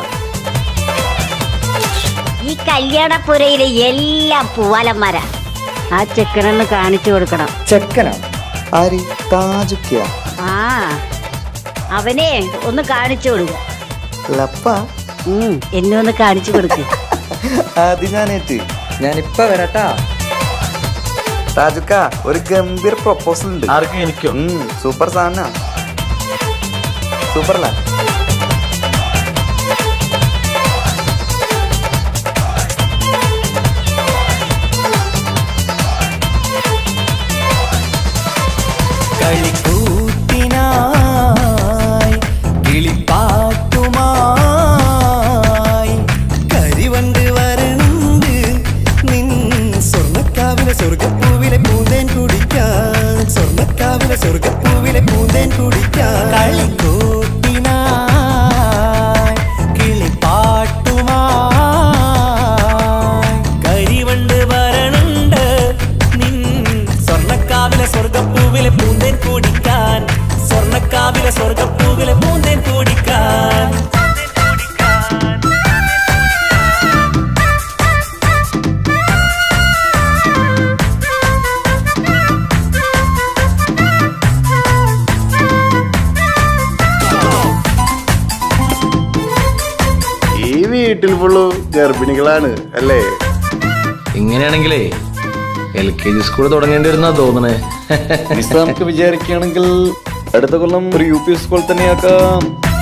ഈ കല്യാണപ്പുരയിലെ എല്ലാം പൂവാലന്മാരാ ആ ചെക്കനൊന്ന് കാണിച്ചു കൊടുക്കണം ചെക്കനാ ആര് താജുക്കിയ ആ അവനെ ഒന്ന് കാണിച്ചു കൊടുക്ക ലപ്പ ഉം, എന്നെ ഒന്ന് കാണിച്ചു കൊടുക്ക് അത് ഞാനേറ്റ് ഞാനിപ്പ വരട്ടാ താജുക്ക ഒരു ഗംഭീർ പ്രൊപ്പോസൽ ഉണ്ട് ആർക്കും എനിക്കോ ഉം, സൂപ്പർ സാധന സൂപ്പറല്ല കളിക്കൂത്തിനായി കിളിപ്പാട്ടുമായി കരിവണ്ട് വരണ്ട് നിൻ സ്വർണ്ണക്കാവിലെ സ്വർഗപ്പൂവിലെ പൂന്തേൻ കുടിക്കാൻ സ്വർണ്ണക്കാവിലെ സ്വർഗപ്പൂവിലെ പൂന്തേൻ കുടിക്കാൻ കളിക്കൂത്തിനായി കിളിപ്പാട്ടുമായി കരിവണ്ട് വരണുണ്ട് നിൻ സ്വർണ്ണക്കാവിലെ സ്വർഗപ്പൂവിലെ പൂന്തേൻ കുടിക്കാൻ സ്വർണ്ണക്കാവിലെ സ്വർഗപ്പൂവിലെ പൂന്തേൻ കുടിക്കാൻ ഈ വീട്ടിൽ ഫുള്ളു ഗർഭിണികളാണ് അല്ലേ ഇങ്ങനെയാണെങ്കിലേ എൽ കെ ജി സ്കൂൾ തുടങ്ങേണ്ടി വരുന്നാ തോന്നണേ നമുക്ക് വിചാരിക്കുകയാണെങ്കിൽ അടുത്ത കൊല്ലം ഒരു യു പി സ്കൂൾ തന്നെയാക്കാം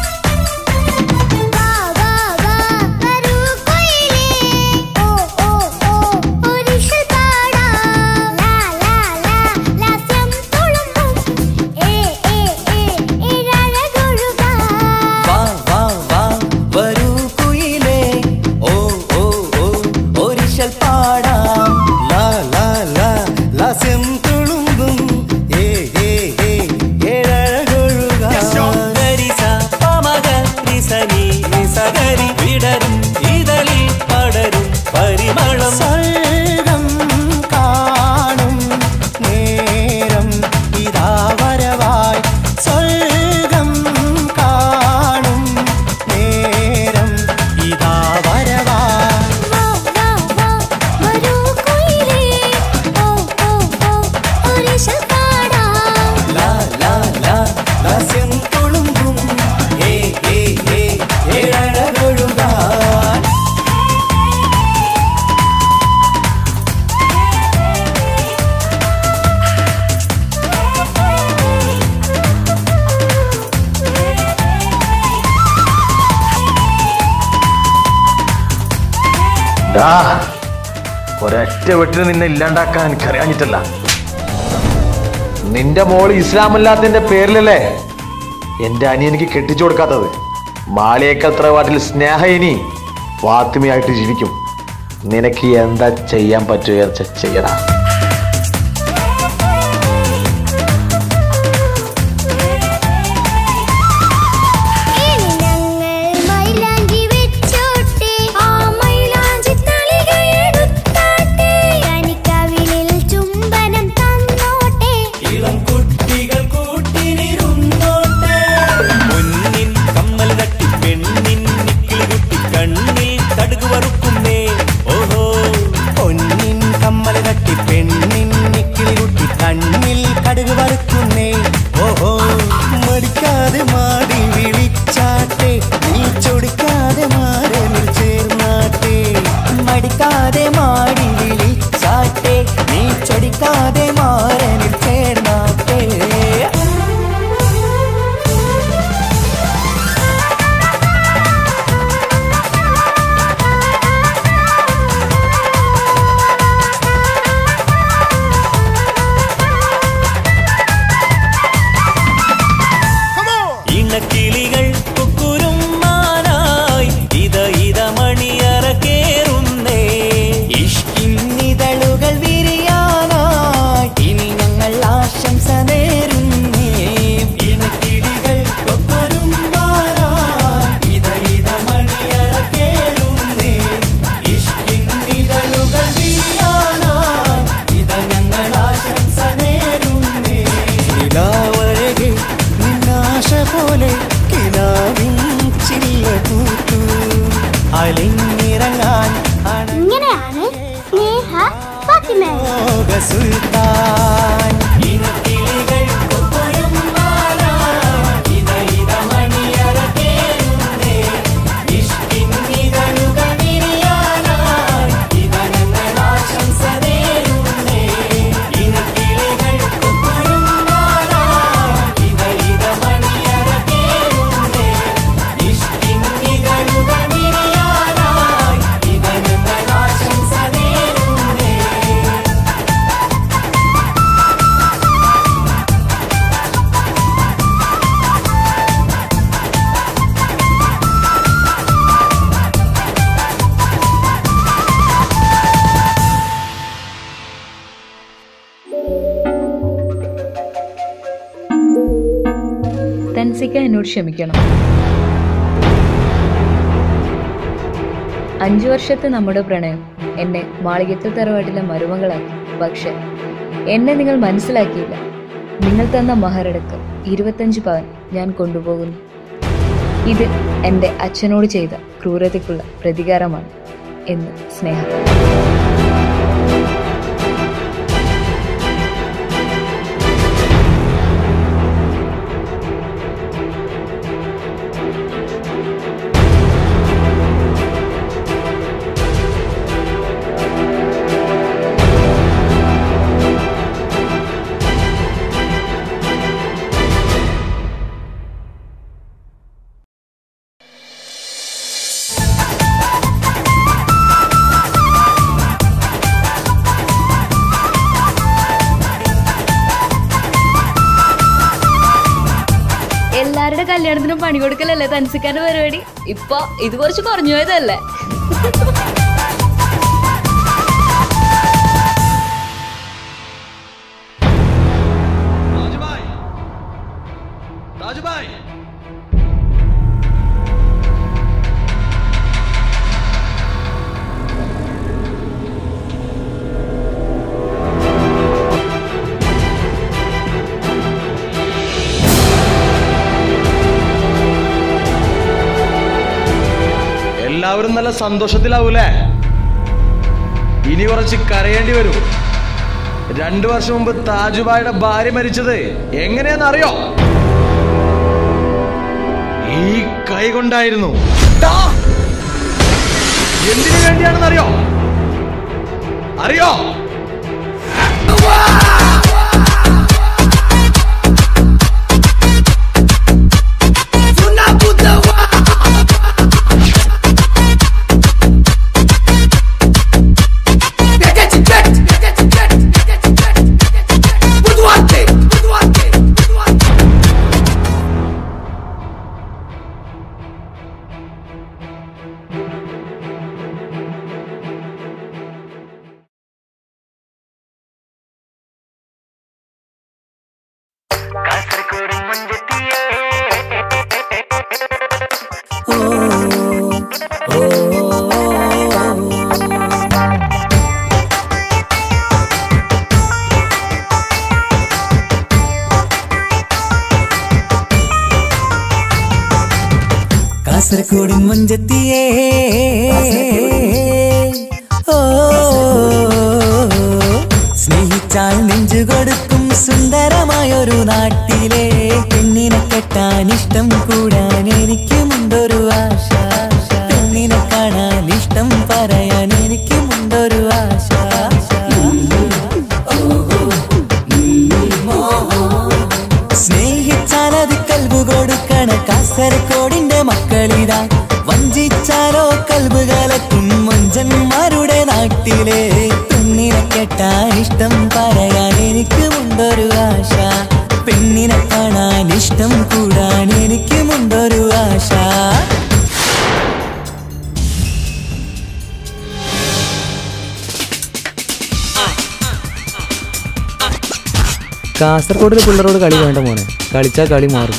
വാ വാ വാ വരൂ കൊയിലേ ഓ ഓ ഓ ഒരിഷൽ പാടാം ലാ ലാ ലാ ലാസ്യം തുളുമ്പും ഏ ഏ ഏ ഇഴഴകൊഴുകാം വാ വാ വാ വരൂ കുയിലേ ഓ ഓ ഓ ഒരിശൽ പാടാം ലാ ലാ ലാ ലാസ്യം തുളുമ്പും ഏ ഏ ഏ ഏഴഴകൊഴുകാം ഗരിസ പമഗ നിസനി നിസഗരി വിടരും ഇതളിൽ പടരും പരിമളം സ്വർഗം കാണും നേരം ഇതാ വരവായി സ്വർഗം കാണും നേരം ഇതാ വരവായി വാ വാ വാ വരൂ കൊയിലേ ഓ ഓ ഓ ഒരിഷൽ പാടാം ലാ ലാ ലാ ലാസ്യം ഡാ ഒരൊറ്റ വെട്ടിന് നിന്നെ ഇല്ലാണ്ടാക്കാൻ എനിക്കറിയാഞ്ഞിട്ടല്ല നിന്റെ മോള് ഇസ്ലാമല്ലാത്തതിന്റെ പേരിലല്ലേ എന്റെ അനിയനിക്ക് കെട്ടിച്ചു കൊടുക്കാത്തത് മാളിയേക്കൽ തറവാട്ടിൽ സ്നേഹ ഇനി ഫാത്തിമയായിട്ട് ജീവിക്കും നിനക്ക് എന്താ ചെയ്യാൻ പറ്റുക ചെയ്യടാ ഇനി ഞങ്ങൾ മൈലാഞ്ചി വെച്ചോട്ടെ ആ മൈലാഞ്ചി തളിക എടുത്താട്ടെ കനിക്കവിളിൽ ചുംബനം തന്നോട്ടെ ഇളം കുട്ടികൾ കൂട്ടിനിരുന്നോട്ടെ പൊന്നിൻ കമ്മൽ തട്ടി പെണ്ണിൻ നിക്കിളി കുട്ടി കണ്ണിൽ കടുക് വറുക്കുന്നേ ഓഹോ പൊന്നിൻ കമ്മൽ തട്ടി പെണ്ണിൻ നിക്കിളി കുട്ടി കണ്ണിൽ കടുക് വറുക്കുന്നേ ഓഹോ മടിക്കാതെ മാടി വിളിച്ചാട്ടെ നീ ചൊടിക്കാതെ മാറനിൽ ചേർന്നാട്ടെ മടിക്കാതെ മാടി വിളിച്ചാട്ടെ നീ ചൊടിക്കാതെ മാറനിൽ ചേർന്നാട്ടെ ഇണക്കിളികൾ കുക്കുരുമാനായി ഇത ഇത മണിയറ കേറുന്നേ ഇഷ്കിന്നിതളുകൾ വിരിയാനായി ഇനി ഞങ്ങൾ ആശംസ നേരുന്നേ ഇണക്കിളികൾ കൊക്കുരുമാനായി ഇത ഇത മണിയറ കേറുന്നേ ഇഷ്കിന്നിതളുകൾ വിരിയാനായി ഇത ഞങ്ങൾ ആശംസ നേരുന്നേ നിലാവഴകെ നിന്നാശ പോലെ കിനാവിൻ ചില്ല കൂത്തു അലിഞ്ഞിറങ്ങാൻ ഇങ്ങനെയാണ് സ്നേഹ ഫാത്തിമ അണോക സുൽത്താൻ ഇനക്കിളികൾ കൊക്കൊരും മാറാൻ ഇത ഇത മണിയറ കേറുന്നേ ഇഷ്കിന്നിതളുകൾ വിരിയാനായി ഇത ഞങ്ങൾ ആശംസ നേരുന്നേ ഇനക്കിളികൾ കൊക്കൊരും മാറാൻ ഇത ഇത മണിയറ കേറുന്നേ ഇഷ്കിന്നിതളുകൾ വിരിയാനായി ഇത ഞങ്ങൾ ആശംസ നേരുന്നേ തൻസിക്ക എന്നോട് ക്ഷമിക്കണം അഞ്ചു വർഷത്തെ നമ്മുടെ പ്രണയം എന്നെ മാളികത്തിൽ തറവാട്ടിലെ മരുമകളാക്കി പക്ഷെ എന്നെ നിങ്ങൾ മനസ്സിലാക്കിയില്ല നിങ്ങൾ തന്ന മഹറടക്കം ഇരുപത്തഞ്ച് പവൻ ഞാൻ കൊണ്ടുപോകുന്നു ഇത് എൻ്റെ അച്ഛനോട് ചെയ്ത ക്രൂരതയ്ക്കുള്ള പ്രതികാരമാണ് എന്ന് സ്നേഹം എല്ലാവരുടെ കല്യാണത്തിനും പണി കൊടുക്കലല്ലേ തൻസിക്കാന്റെ പരിപാടി ഇപ്പൊ ഇത് കുറച്ച് കുറഞ്ഞു പോയതല്ലേ താജുഭായ് എല്ലാവരും നല്ല സന്തോഷത്തിലാവൂലേ ഇനി കുറച്ച് കരയേണ്ടി വരും രണ്ടു വർഷം മുമ്പ് താജുബായുടെ ഭാര്യ മരിച്ചത് എങ്ങനെയാന്ന് അറിയോ ഈ കൈ കൊണ്ടായിരുന്നു ടാ! എന്തിനു വേണ്ടിയാണെന്ന് അറിയോ അറിയോ കാസർഗോഡിൻ മുഞ്ചത്തിയേ ഓ സ്നേഹിച്ചാൽ നെഞ്ചു കൊടുക്കും സുന്ദരമായൊരു നാട്ടിലെ പെണ്ണിനെ കെട്ടാൻ ഇഷ്ടം കൂടാൻ എനിക്കുമുണ്ടൊരു ആശ പെണ്ണിനെ കാണാൻ ഇഷ്ടം പറയാൻ എനിക്കുമുണ്ടൊരു ആശ സ്നേഹിച്ചാൽ അത് കൽബ് കൊടുക്കണ കാസർഗോഡിന്റെ മക്കളിതാ വഞ്ചിച്ചാലോ കൽബ് കലക്കും മൊഞ്ചന്മാരുടെ നാട്ടിലെ പെണ്ണിനെ കെട്ടാൻ ഇഷ്ടം പറയാൻ എനിക്കുമുണ്ടൊരു ആശ പെണ്ണിനെ കാണാൻ ഇഷ്ടം കൂടാൻ എനിക്കുമുണ്ടൊരു ആശ കാസർഗോഡിലെ പിള്ളേരോട് കളി വേണ്ട മോനെ കളിച്ചാൽ കളി മാറും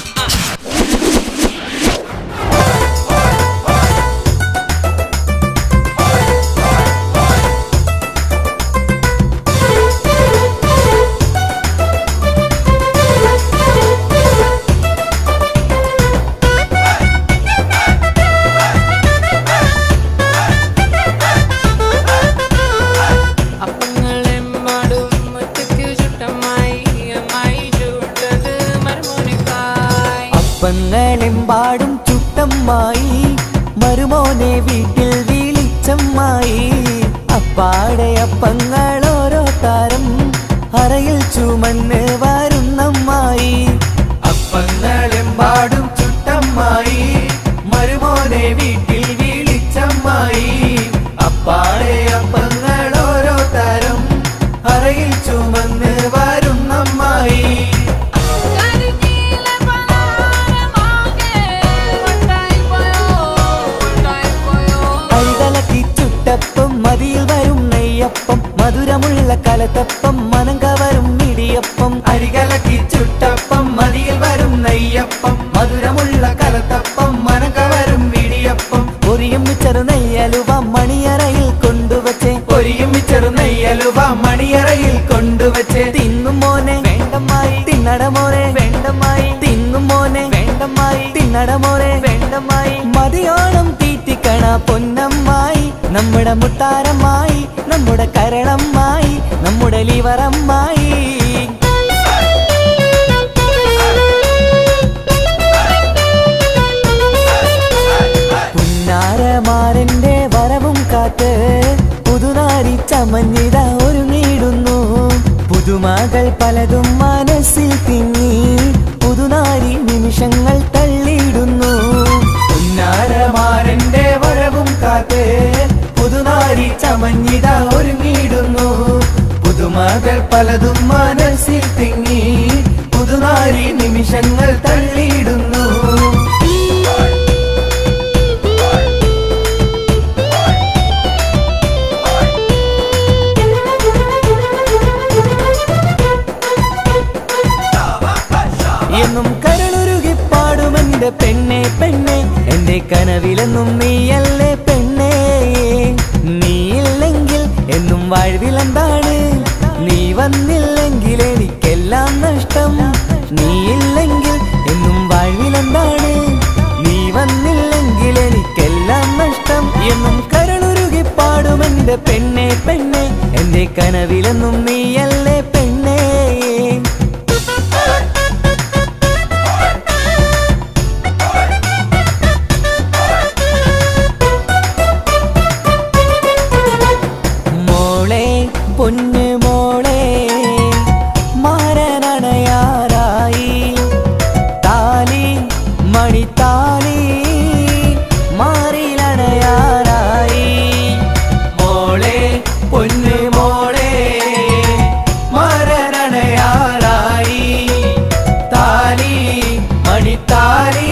അപ്പങ്ങളെമ്പാടും ചുട്ടമ്മായി മരുമോനെ വീട്ടിൽ വിളിച്ചമ്മായി അപ്പാടെ അപ്പങ്ങൾ ഓരോ താരം അറയിൽ ചുമന്ന് വരുന്നമ്മായി അപ്പങ്ങളെമ്പാടും ചുട്ടമ്മായി മരുമോനെ വീട്ടിൽ വിളിച്ചമ്മായി അപ്പാടെ അപ്പങ്ങൾ ഓരോ താരം അറയിൽ ചുമന്ന് വരുന്നമ്മായി അരികലക്കി ചുട്ടപ്പം മതിയിൽ വരും നെയ്യപ്പം മധുരമുള്ള കലത്തപ്പം മനം കവരും ഇടിയപ്പം അരികലക്കി ചുട്ടപ്പം മതിയിൽ വരും നെയ്യപ്പം മധുരമുള്ള കലത്തപ്പം മനം കവരും ഇടിയപ്പം പൊരിയും മിച്ചറ് നെയ്യലുവ മണിയറയിൽ കൊണ്ടുവച്ചേ പൊരിയും മിച്ചറ് നെയ്യലുവ മണിയറയിൽ കൊണ്ടുവച്ചേ തിന്നും മോനെ വേണ്ടമായി തിന്നട മോനെ വേണ്ടമായി തിന്നും മോനെ വേണ്ടമായി തിന്നട മോനെ വേണ്ടമായി മതിയോണം തീറ്റിക്കണ പൊന്നമ്മായി നമ്മുടെ മുത്താരമ്മായി നമ്മുടെ കരളമ്മായി നമ്മുടെ ലിവറമ്മായി പുന്നാരമാരന്റെ വരവും കാത്ത് പുതുനാരി ചമഞ്ഞിത ഒരുങ്ങിയിടുന്നു പുതുമകൾ പലതും മനസ്സിൽ തിങ്ങി പുതുനാരി നിമിഷങ്ങൾ തള്ളിയിടുന്നു പുന്നാരമാരന്റെ വരവും കാത്ത് പുതുനാരി ചമഞ്ഞിത ഒരുങ്ങിയിടുന്നു പുതുമകൾ പലതും മനസ്സിൽ തിങ്ങി പുതുനാരി നിമിഷങ്ങൾ തള്ളിയിടുന്നു എന്നും കരളുരുകി പാടും എന്റെ പെണ്ണെ പെണ്ണെ എന്റെ കനവിലെന്നും നീയല്ലേ പെണ്ണേ നീയില്ലെങ്കിൽ എന്നും വാഴ്വിലെന്താണ് നീ വന്നില്ലെങ്കിൽ എനിക്കെല്ലാം നഷ്ടം നീയില്ലെങ്കിൽ എന്നും വാഴ്വിലെന്താണ് നീ വന്നില്ലെങ്കിൽ എനിക്കെല്ലാം നഷ്ടം എന്നും കരളുരുകി പാടും എന്റെ പെണ്ണെ പെണ്ണെ എന്റെ കനവിലെന്നും നീയല്ലേ പെണ്ണേ മോളെ പൊന്നു മോളെ മാരനണയാറായി താലി മണിത്താലി മാറിലണയാറായി മോളെ പൊന്നു മോളെ മാരനണയാറായി താലി മണിത്താലി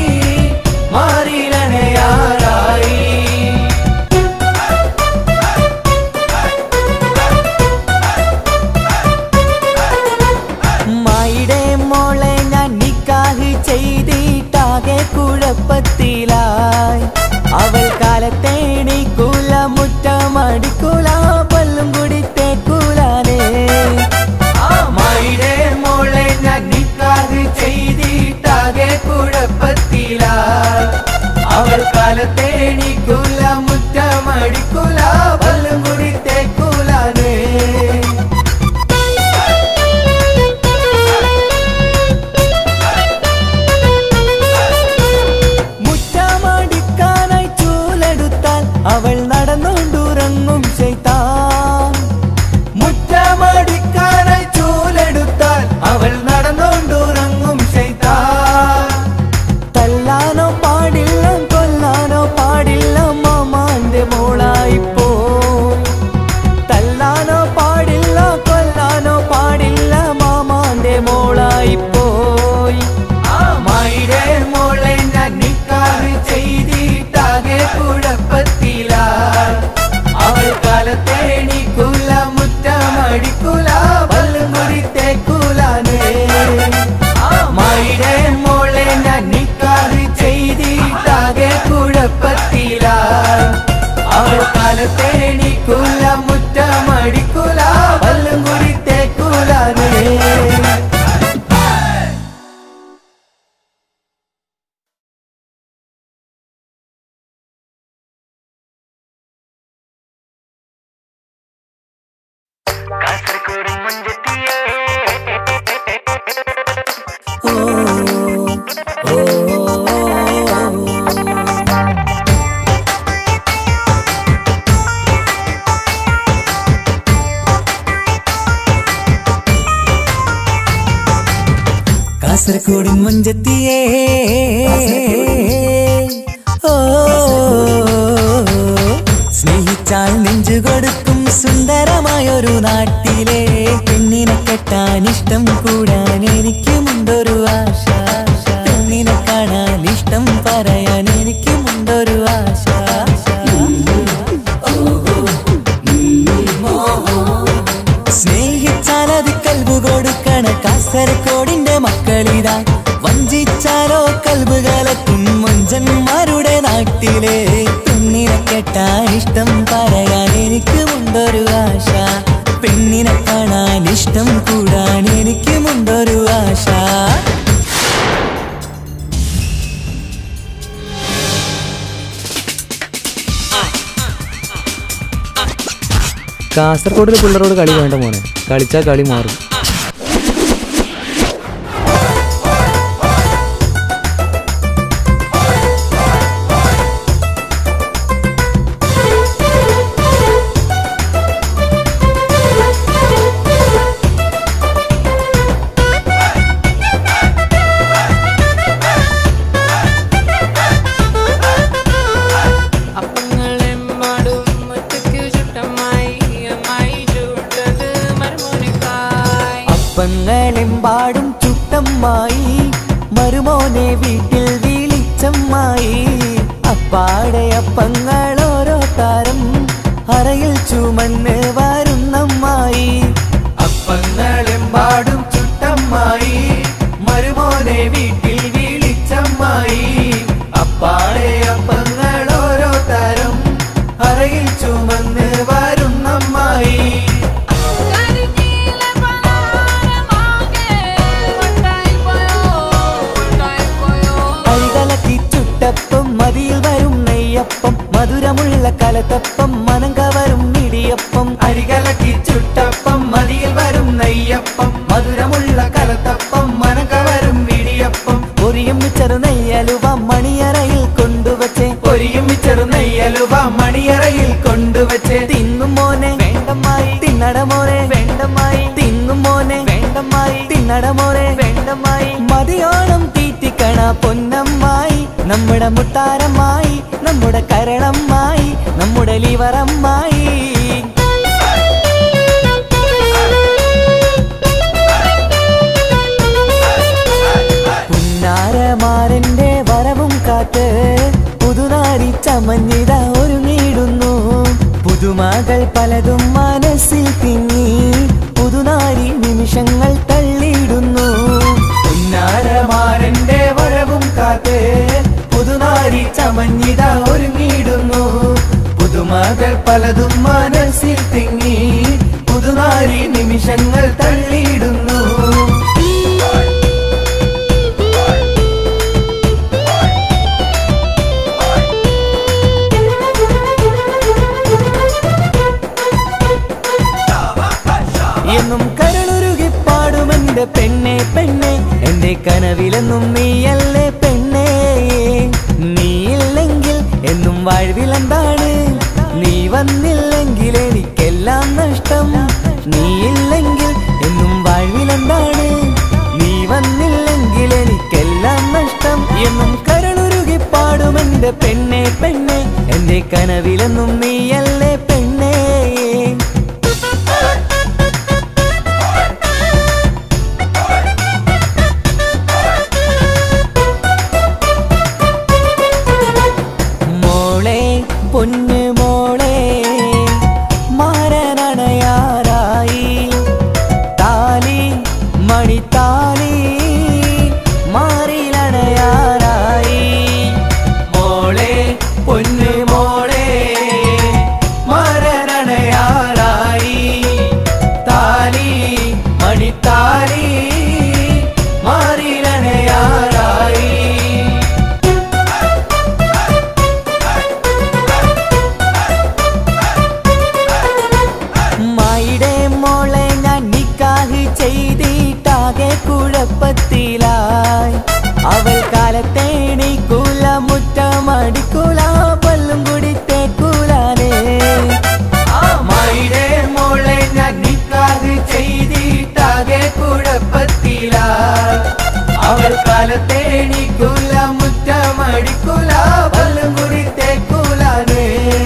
മാറിലണയാറായി മായിടെ മോളെ ഞാൻ നിക്കാഹ് ചെയ്തിട്ടാകെ കുഴപ്പത്തിലായി അവൾ കാലത്തേണിക്കൂല മുറ്റമടിക്കൂല പല്ലും കുടിത്തേക്കൂലാനേ മായിടെ മോളെ ഞാൻ നിക്കാഹ് ചെയ്തിട്ടാകെ കുഴപ്പത്തിലായി കാസർഗോഡിൻ മുഞ്ചത്തിയേ ഓ സ്നേഹിച്ചാൽ നെഞ്ചു കൊടുക്കും സുന്ദരമായൊരു നാട്ടിലെ പെണ്ണിനെ കെട്ടാൻ ഇഷ്ടം കൂടാൻ എനിക്കുമുണ്ടൊരു ആശ പെണ്ണിനെ കാണാൻ ഇഷ്ടം പറയാൻ എനിക്കുമുണ്ടൊരു ആശ സ്നേഹിച്ചാൽ അത് കൽബ് കൊടുക്കണ കാസർഗോഡിന്റെ മക്കളിതാ വഞ്ചിച്ചാലോ കൽബ് കലക്കും മുഞ്ചന്മാരുടെ നാട്ടിലെ പെണ്ണിനെ കെട്ടാൻ ഇഷ്ടം പറയാൻ എനിക്കുമുണ്ടൊരു ആശ പെണ്ണിനെ കാണാൻ ഇഷ്ടം കൂടാൻ എനിക്കുമുണ്ടൊരു ആശ കാസർഗോഡിലെ പിള്ളേരോട് കളി വേണ്ട മോനെ കളിച്ചാ കളി മാറും അപ്പങ്ങളെമ്പാടും ഒറ്റയ്ക്കു ചുട്ടമായി അമ്മായി ചൂട്ടത് മറുമോനിക്കായി അപ്പങ്ങളെമ്പാടും ചുട്ടമ്മായി മരുമോനെ വീട്ടിൽ വിളിച്ചമ്മായി അപ്പാടെ അപ്പങ്ങൾ ഓരോ താരം അറയിൽ ചുമന്ന് വരുന്നമ്മായി അപ്പങ്ങളെമ്പാടും ചുട്ടമ്മായി മരുമോനെ വീട്ടിൽ വിളിച്ചമ്മായി അപ്പാടെ അപ്പങ്ങൾ ഓരോ തരം അറയിൽ ചുമന്ന് വരുന്നമ്മായി അരികലക്കി ചുട്ടപ്പം മതിയിൽ വരും നെയ്യപ്പം മധുരമുള്ള കലത്തപ്പം മനം കവരും ഇടിയപ്പം അരികലക്കി ചുട്ടപ്പം മതിയിൽ വരും നെയ്യപ്പം മധുരമുള്ള കലത്തപ്പം മനം കവരും ഇടിയപ്പം പൊരിയും ചെറു നെയ്യലുവ മണിയറയിൽ കൊണ്ടുവച്ചേ പൊരിയും ചെറു നെയ്യലുവ മണിയറയിൽ കൊണ്ടുവച്ചേ തിന്നും മോനെ വേണ്ടമായി തിന്നട മോനെ വേണ്ടമായി തിന്നും മോനെ വേണ്ടമായി തിന്നട മോനെ വേണ്ടമായി മതിയോളം തീറ്റിക്കണ പൊന്നമ്മായി നമ്മുടെ മുത്താരമായി നമ്മുടെ കരളമ്മായി നമ്മുടെ ലിവറമ്മായി പുന്നാരമാരന്റെ വരവും കാത്ത് പുതുനാരി ചമഞ്ഞിത ഒരുങ്ങിടുന്നു പുതുമകൾ പലതും മനസ്സിൽ തിങ്ങി പുതുനാരി നിമിഷങ്ങൾ തള്ളിയിടുന്നു പുന്നാരമാരന്റെ വരവും കാത്ത് പുതുനാരി ചമഞ്ഞിത ഒരുങ്ങിടുന്നു പുതുമകൾ പലതും മനസ്സിൽ തിങ്ങി പുതുനാരി നിമിഷങ്ങൾ തള്ളിയിടുന്നു എന്നും കരളുരുകി പാടുമെന്റെ പെണ്ണെ പെണ്ണെ എന്റെ കനവിലെന്നും നീയല്ലേ പെണ്ണേ നീയില്ലെങ്കിൽ എന്നും വാഴ്വിലെന്താണ് നീ വന്നില്ലെങ്കിൽ എനിക്കെല്ലാം നഷ്ടം നീയില്ലെങ്കിൽ എന്നും വാഴ്വിലെന്താണ് നീ വന്നില്ലെങ്കിൽ എനിക്കെല്ലാം നഷ്ടം എന്നും കരളുരുകി പാടുമെന്റെ പെണ്ണെ പെണ്ണെ എന്റെ കനവിലെന്നും നീയല്ലേ പെണ്ണേ മോളെ പൊന്നു മോളെ മാരനണയാറായി താലി മണിത്താലി മാറിലണയാറായി മോളെ പൊന്നു മോളെ കാലത്തേണിക്കൂല മുറ്റമടിക്കൂല പല്ലും കുടി തേക്കൂലേ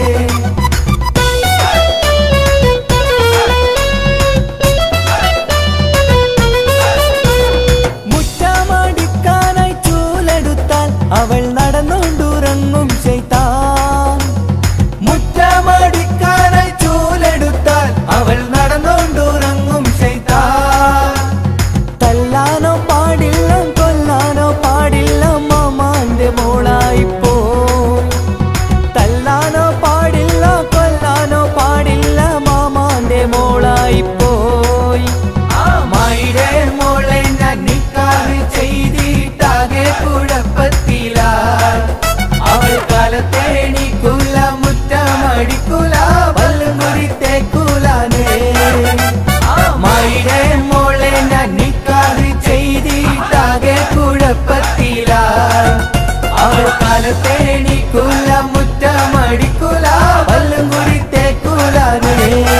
മുറ്റമടിക്കാനായി ചൂലെടുത്താൽ അവൾ നടന്നുകൊണ്ടുറങ്ങും ചെയ്താൻ മുറ്റമടിക്കാനായി ചൂലെടുത്താൽ അവൾ നടന്നുകൊണ്ടുറങ്ങും ചെയ്താൻ തല്ലാനോ പാടില്ല കൊല്ലാനോ പാടില്ല മാമാന്റെ മോളായിപ്പോ തല്ലാനോ പാടില്ല കൊല്ലാനോ പാടില്ല മാമാന്റെ മോളായിപ്പോയി ആ മായിടെ മോളെ ഞാൻ നിക്കാറ് ചെയ്തിട്ടാകെ കുഴപ്പത്തിലായി അവൾ കാലത്തേണിക്കൂല മുറ്റമടിക്കൂല പല്ലും കുടി തേക്കൂലേ ആ മായിടെ മോളെ ഞാൻ നിക്കാറ് ചെയ്തിട്ടാകെ കുഴപ്പത്തിലായി അവൾ കാലത്തേണിക്കൂല മുറ്റമടിക്കൂല പല്ലും കുടി തേക്കൂലേ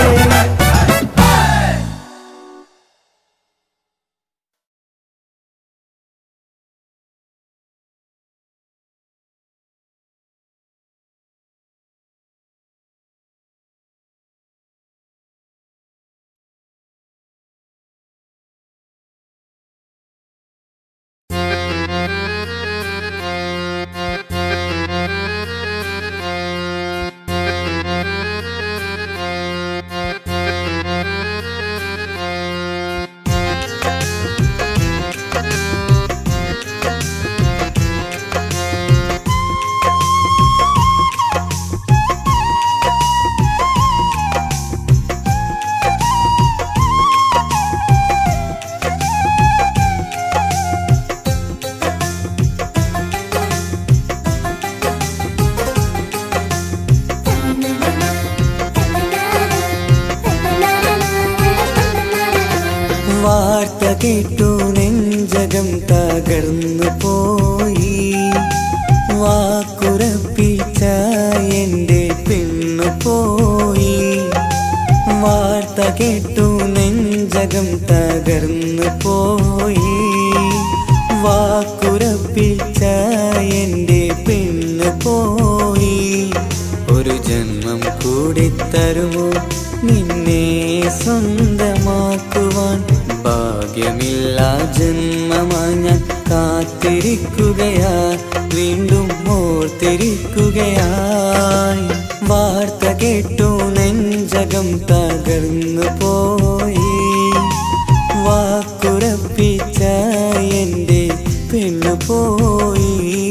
വാർത്ത കേട്ടു നെഞ്ചകം തകർന്നു പോയി വാക്കുറപ്പിച്ച എന്റെ പെണ്ണു പോയി വാർത്ത കേട്ടു നെഞ്ചകം തകർന്നു പോയി വാക്കുറപ്പിച്ച എന്റെ പെണ്ണു പോയി ഒരു ജന്മം കൂടി തരുമോ നിന്നെ സ്വന്തമാക്കുവാൻ ഭാഗ്യമില്ല ജന്മമായി ഞാൻ കാത്തിരിക്കുകയാ വീണ്ടും ഓർത്തിരിക്കുകയായി വാർത്ത കേട്ടു നെഞ്ചകം തകർന്നു പോയി വാക്കുറപ്പിച്ച എന്റെ പെണ്ണു പോയി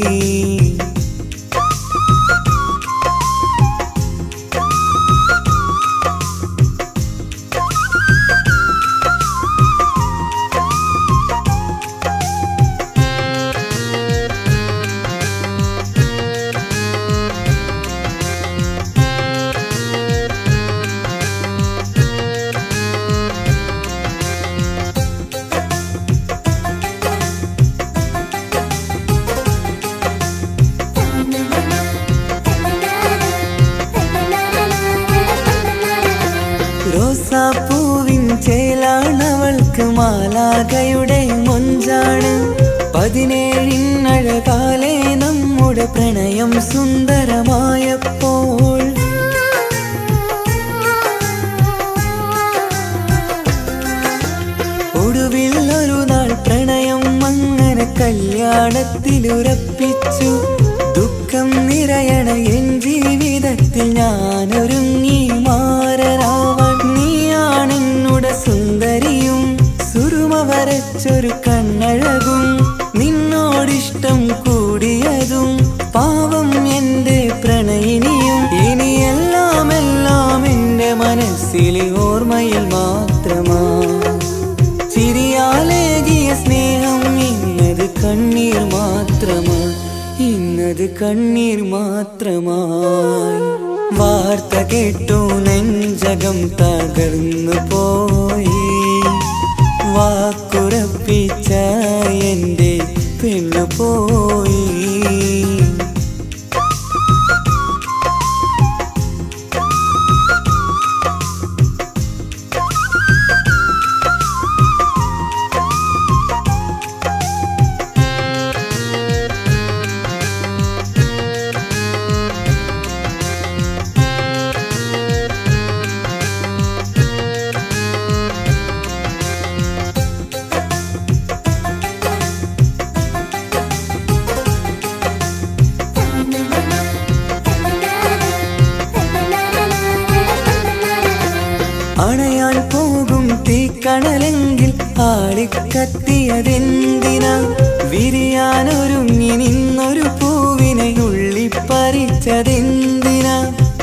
റോസാപ്പൂവിൻ ചേലാണവൾക്ക് മാലാകയുടെ മൊഞ്ചാണ് പതിനേഴിനഴകാലെ നമ്മുടെ പ്രണയം സുന്ദരമായപ്പോൾ ഒടുവിൽ ഒരു നാൾ പ്രണയം അങ്ങനെ കല്യാണത്തിലുറപ്പിച്ചു ദുഃഖം നിറയണ എൻ ജീവിതത്തിൽ ഞാനൊരുങ്ങി മാറരാവാൻ നീയാണെന്നുടെ സുന്ദരിയും സുറുമ വരച്ചൊരു കണ്ണഴകും നിന്നോടിഷ്ടം കൂടിയതും പാവം എന്റെ പ്രണയിനിയും ഇനിയെല്ലാം എല്ലാം എന്റെ മനസ്സിലെ ഓർമ്മയിൽ മാത്രമാ ചിരിയാലേകിയ സ്നേഹം ഇന്നത് കണ്ണീർ മാത്രമാ ഇന്നത് കണ്ണീർ മാത്രമായി വാർത്ത കേട്ടു നെഞ്ചകം തകർന്നു പോയി വാക്കുറപ്പിച്ച എന്റെ പെണ്ണു പോയി അണയാൻ പോകും തീക്കണലെങ്കിൽ ആളിക്കത്തിയതെന്തിനാ വിരിയാനൊരുങ്ങി നിന്നൊരു പൂവിനെ ഉള്ളിപ്പറിച്ചതെന്തിനാ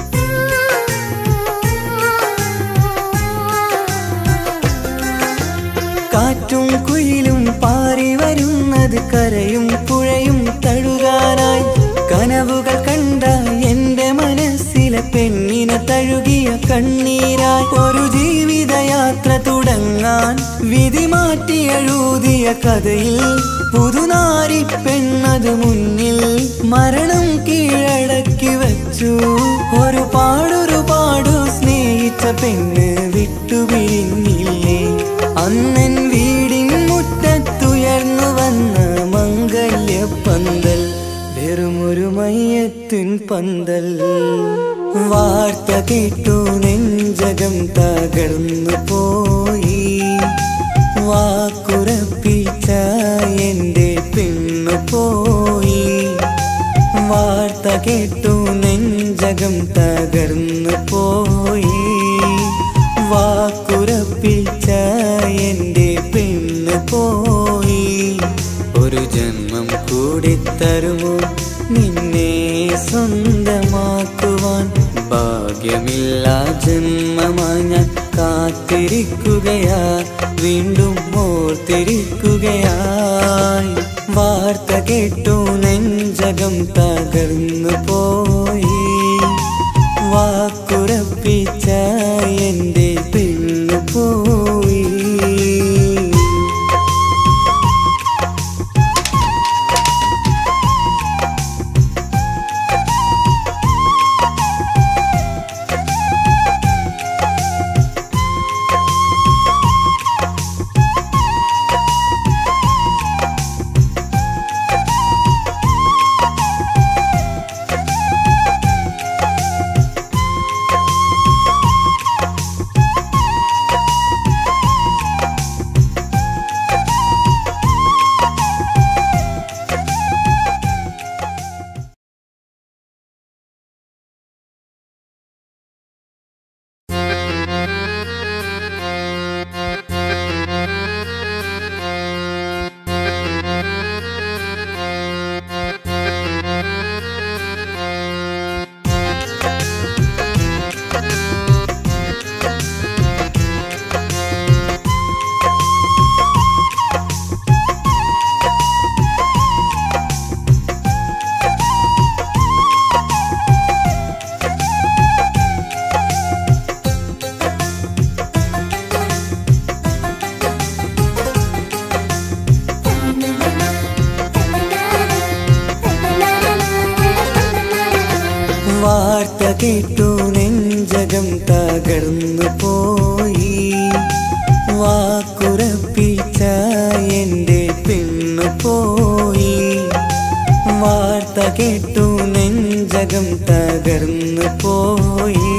കാറ്റും കുയിലും പാറി വരുന്നത് കരയും പുഴയും തഴുകാനായി കനവുകൾ കണ്ട എന്റെ മനസ്സിലെ പെണ്ണിനെ തഴുകിയ കണ്ണീരായി ഒരു ജീവിതയാത്ര തുടങ്ങാൻ വിധി മാറ്റി എഴുതിയ കഥയിൽ പുതുനാരി പെണ്ണത് മുന്നിൽ മരണം കീഴടക്കി വച്ചു ഒരു പാടൊരു പാടു സ്നേഹിച്ച പെണ്ണ് വിട്ടുപിരിഞ്ഞില്ലേ അന്നൻ വീടിൻ മുറ്റത്തുയർന്നു വന്ന മംഗല്യ പന്തൽ വെറുമൊരു മയ്യത്തിൻ പന്തൽ വാർത്ത കേട്ടു നെഞ്ചകം തകർന്നു പോയി വാക്കുറപ്പിച്ച എന്റെ പെണ്ണു പോയി വാർത്ത കേട്ടു നെഞ്ചകം തകർന്നു പോയി വാക്കുറപ്പിച്ച എന്റെ പെണ്ണ് പോയി ഒരു ജന്മം കൂടി തരുമോ നിന്നെ സ്വന്തമാക്കുവാൻ ഭാഗ്യമില്ല ജന്മമായി ഞാൻ കാത്തിരിക്കുകയാ വീണ്ടും ഓർത്തിരിക്കുകയായി വാർത്ത കേട്ടു നെഞ്ചകം തകർന്നു പോയി വാക്കുറപ്പിച്ച എന്റെ പെണ്ണു പോയി വാർത്ത കേട്ടു നെഞ്ചകം തകർന്നു പോയി വാക്കുറപ്പിച്ച എന്റെ പെണ്ണു പോയി വാർത്ത കേട്ടു നെഞ്ചകം തകർന്നു പോയി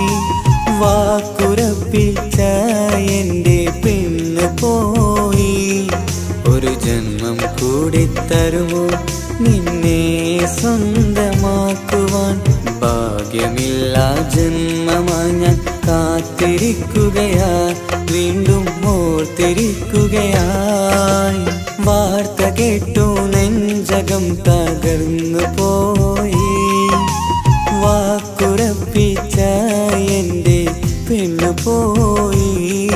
വാക്കുറപ്പിച്ച എന്റെ പെണ്ണ് പോയി ഒരു ജന്മം കൂടി തരുമോ നിന്നെ സ്വന്തമാക്കുവാൻ ഭാഗ്യമില്ല ജന്മമായി ഞാൻ കാത്തിരിക്കുകയാ വീണ്ടും ഓർത്തിരിക്കുകയായി വാർത്ത കേട്ടു നെഞ്ചകം തകർന്നു പോയി വാക്കുറപ്പിച്ച എന്റെ പെണ്ണു പോയി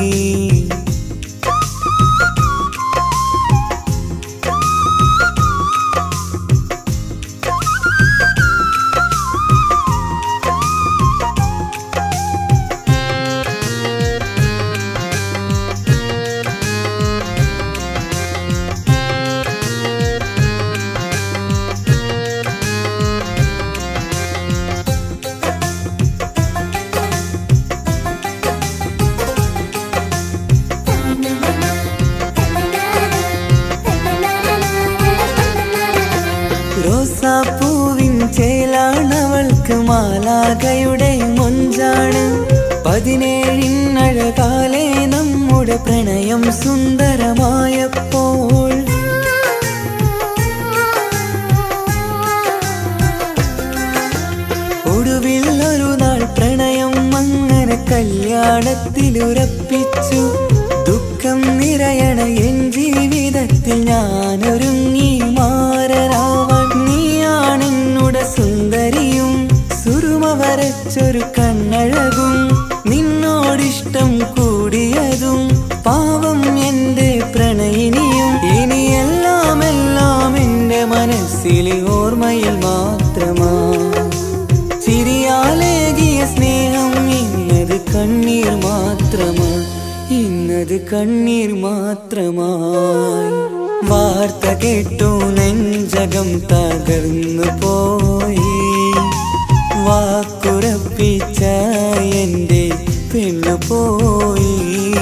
റോസാപ്പൂവിൻ ചേലാണവൾക്ക് മാലാകയുടെ മൊഞ്ചാണ് പതിനേഴിനഴകാലെ നമ്മുടെ പ്രണയം സുന്ദരമായപ്പോൾ ഒടുവിൽ ഒരു നാൾ പ്രണയം അങ്ങനെ കൈ കല്യാണത്തിലുറപ്പിച്ചു ദുഃഖം നിറയണ എൻ ജീവിതത്തിൽ ഞാനൊരുങ്ങി മാറരാവൺ നീയാണെന്നുടെ സുന്ദരിയും സുറുമ വരച്ചൊരു കണ്ണഴകും നിന്നോടിഷ്ടം കൂടിയതും പാവം എന്റെ പ്രണയിനിയും ഇനിയെല്ലാം എല്ലാം എന്റെ മനസ്സിലെ ഓർമ്മയിൽ മാത്രമാ ചിരിയാലേകിയ സ്നേഹം ഇന്നത് കണ്ണീർ മാത്രമാ ഇന്നത് കണ്ണീർ മാത്രമായി വാർത്ത കേട്ടു നെഞ്ചകം തകർന്നു പോയി വാക്കുറപ്പിച്ച എൻ്റെ പെണ്ണു പോയി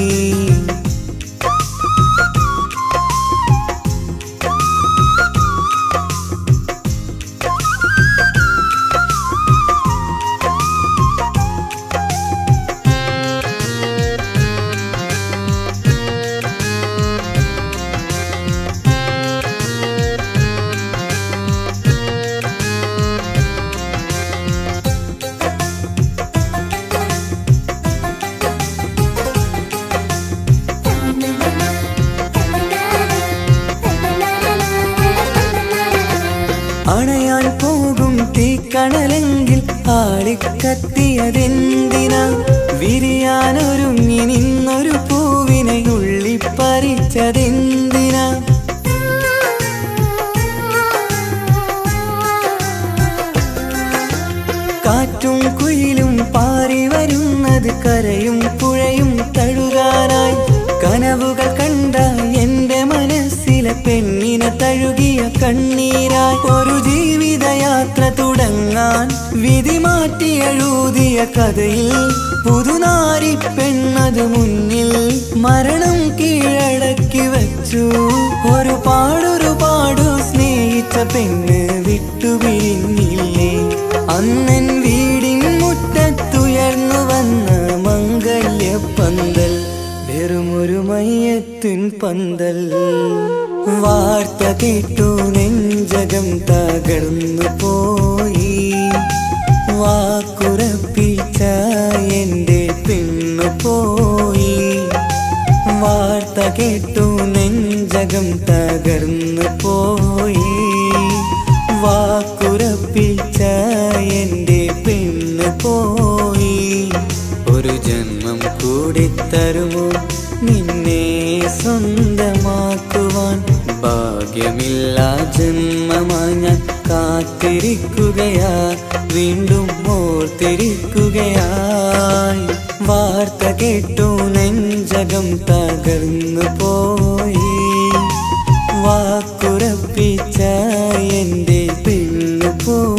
അണയാൻ പോകും തീക്കണലെങ്കിൽ ആളിക്കത്തിയതെന്തിനാ വിരിയാനൊരുങ്ങി നിന്നൊരു പൂവിനെ ഉള്ളിപ്പറിച്ചതെന്തിനാ കാറ്റും കുയിലും പാറി വരുന്നത് കരയും പുഴയും തഴുകാനായി കനവുകൾ കണ്ട എന്റെ മനസ്സിലെ പെണ്ണിനെ തഴുകിയ കണ്ണീരായി ഒരു ജീവിതയാത്ര തുടങ്ങാൻ വിധി മാറ്റി എഴുതിയ കഥയിൽ പുതുനാരി പെണ്ണത് മുന്നിൽ മരണം കീഴടക്കി വെച്ചു ഒരു പാടൊരു പാടു സ്നേഹിച്ച പെണ്ണ് വിട്ടുപിരിഞ്ഞില്ലേ അന്നൻ വീടിൻ മുറ്റത്തുയർന്നു വന്ന മംഗല്യ പന്തൽ വെറുമൊരു മയ്യത്തിൻ പന്തൽ വാർത്ത കേട്ടു നെഞ്ചകം തകർന്നു പോയി വാക്കുറപ്പിച്ച എൻ്റെ പെണ്ണു പോയി വാർത്ത കേട്ടു നെഞ്ചകം തകർന്നു പോയി വാക്കുറപ്പിച്ച എൻ്റെ പെണ്ണ് പോയി ഒരു ജന്മം കൂടി തരുമോ നിന്നെ സ്വന്തമാക്കുവാൻ ഭാഗ്യമില്ല ജന്മമായി ഞാൻ കാത്തിരിക്കുകയാ വീണ്ടും ഓർത്തിരിക്കുകയായി വാർത്ത കേട്ടു നെഞ്ചകം തകർന്നു പോയി വാക്കുറപ്പിച്ച എൻ്റെ പെണ്ണു പോയി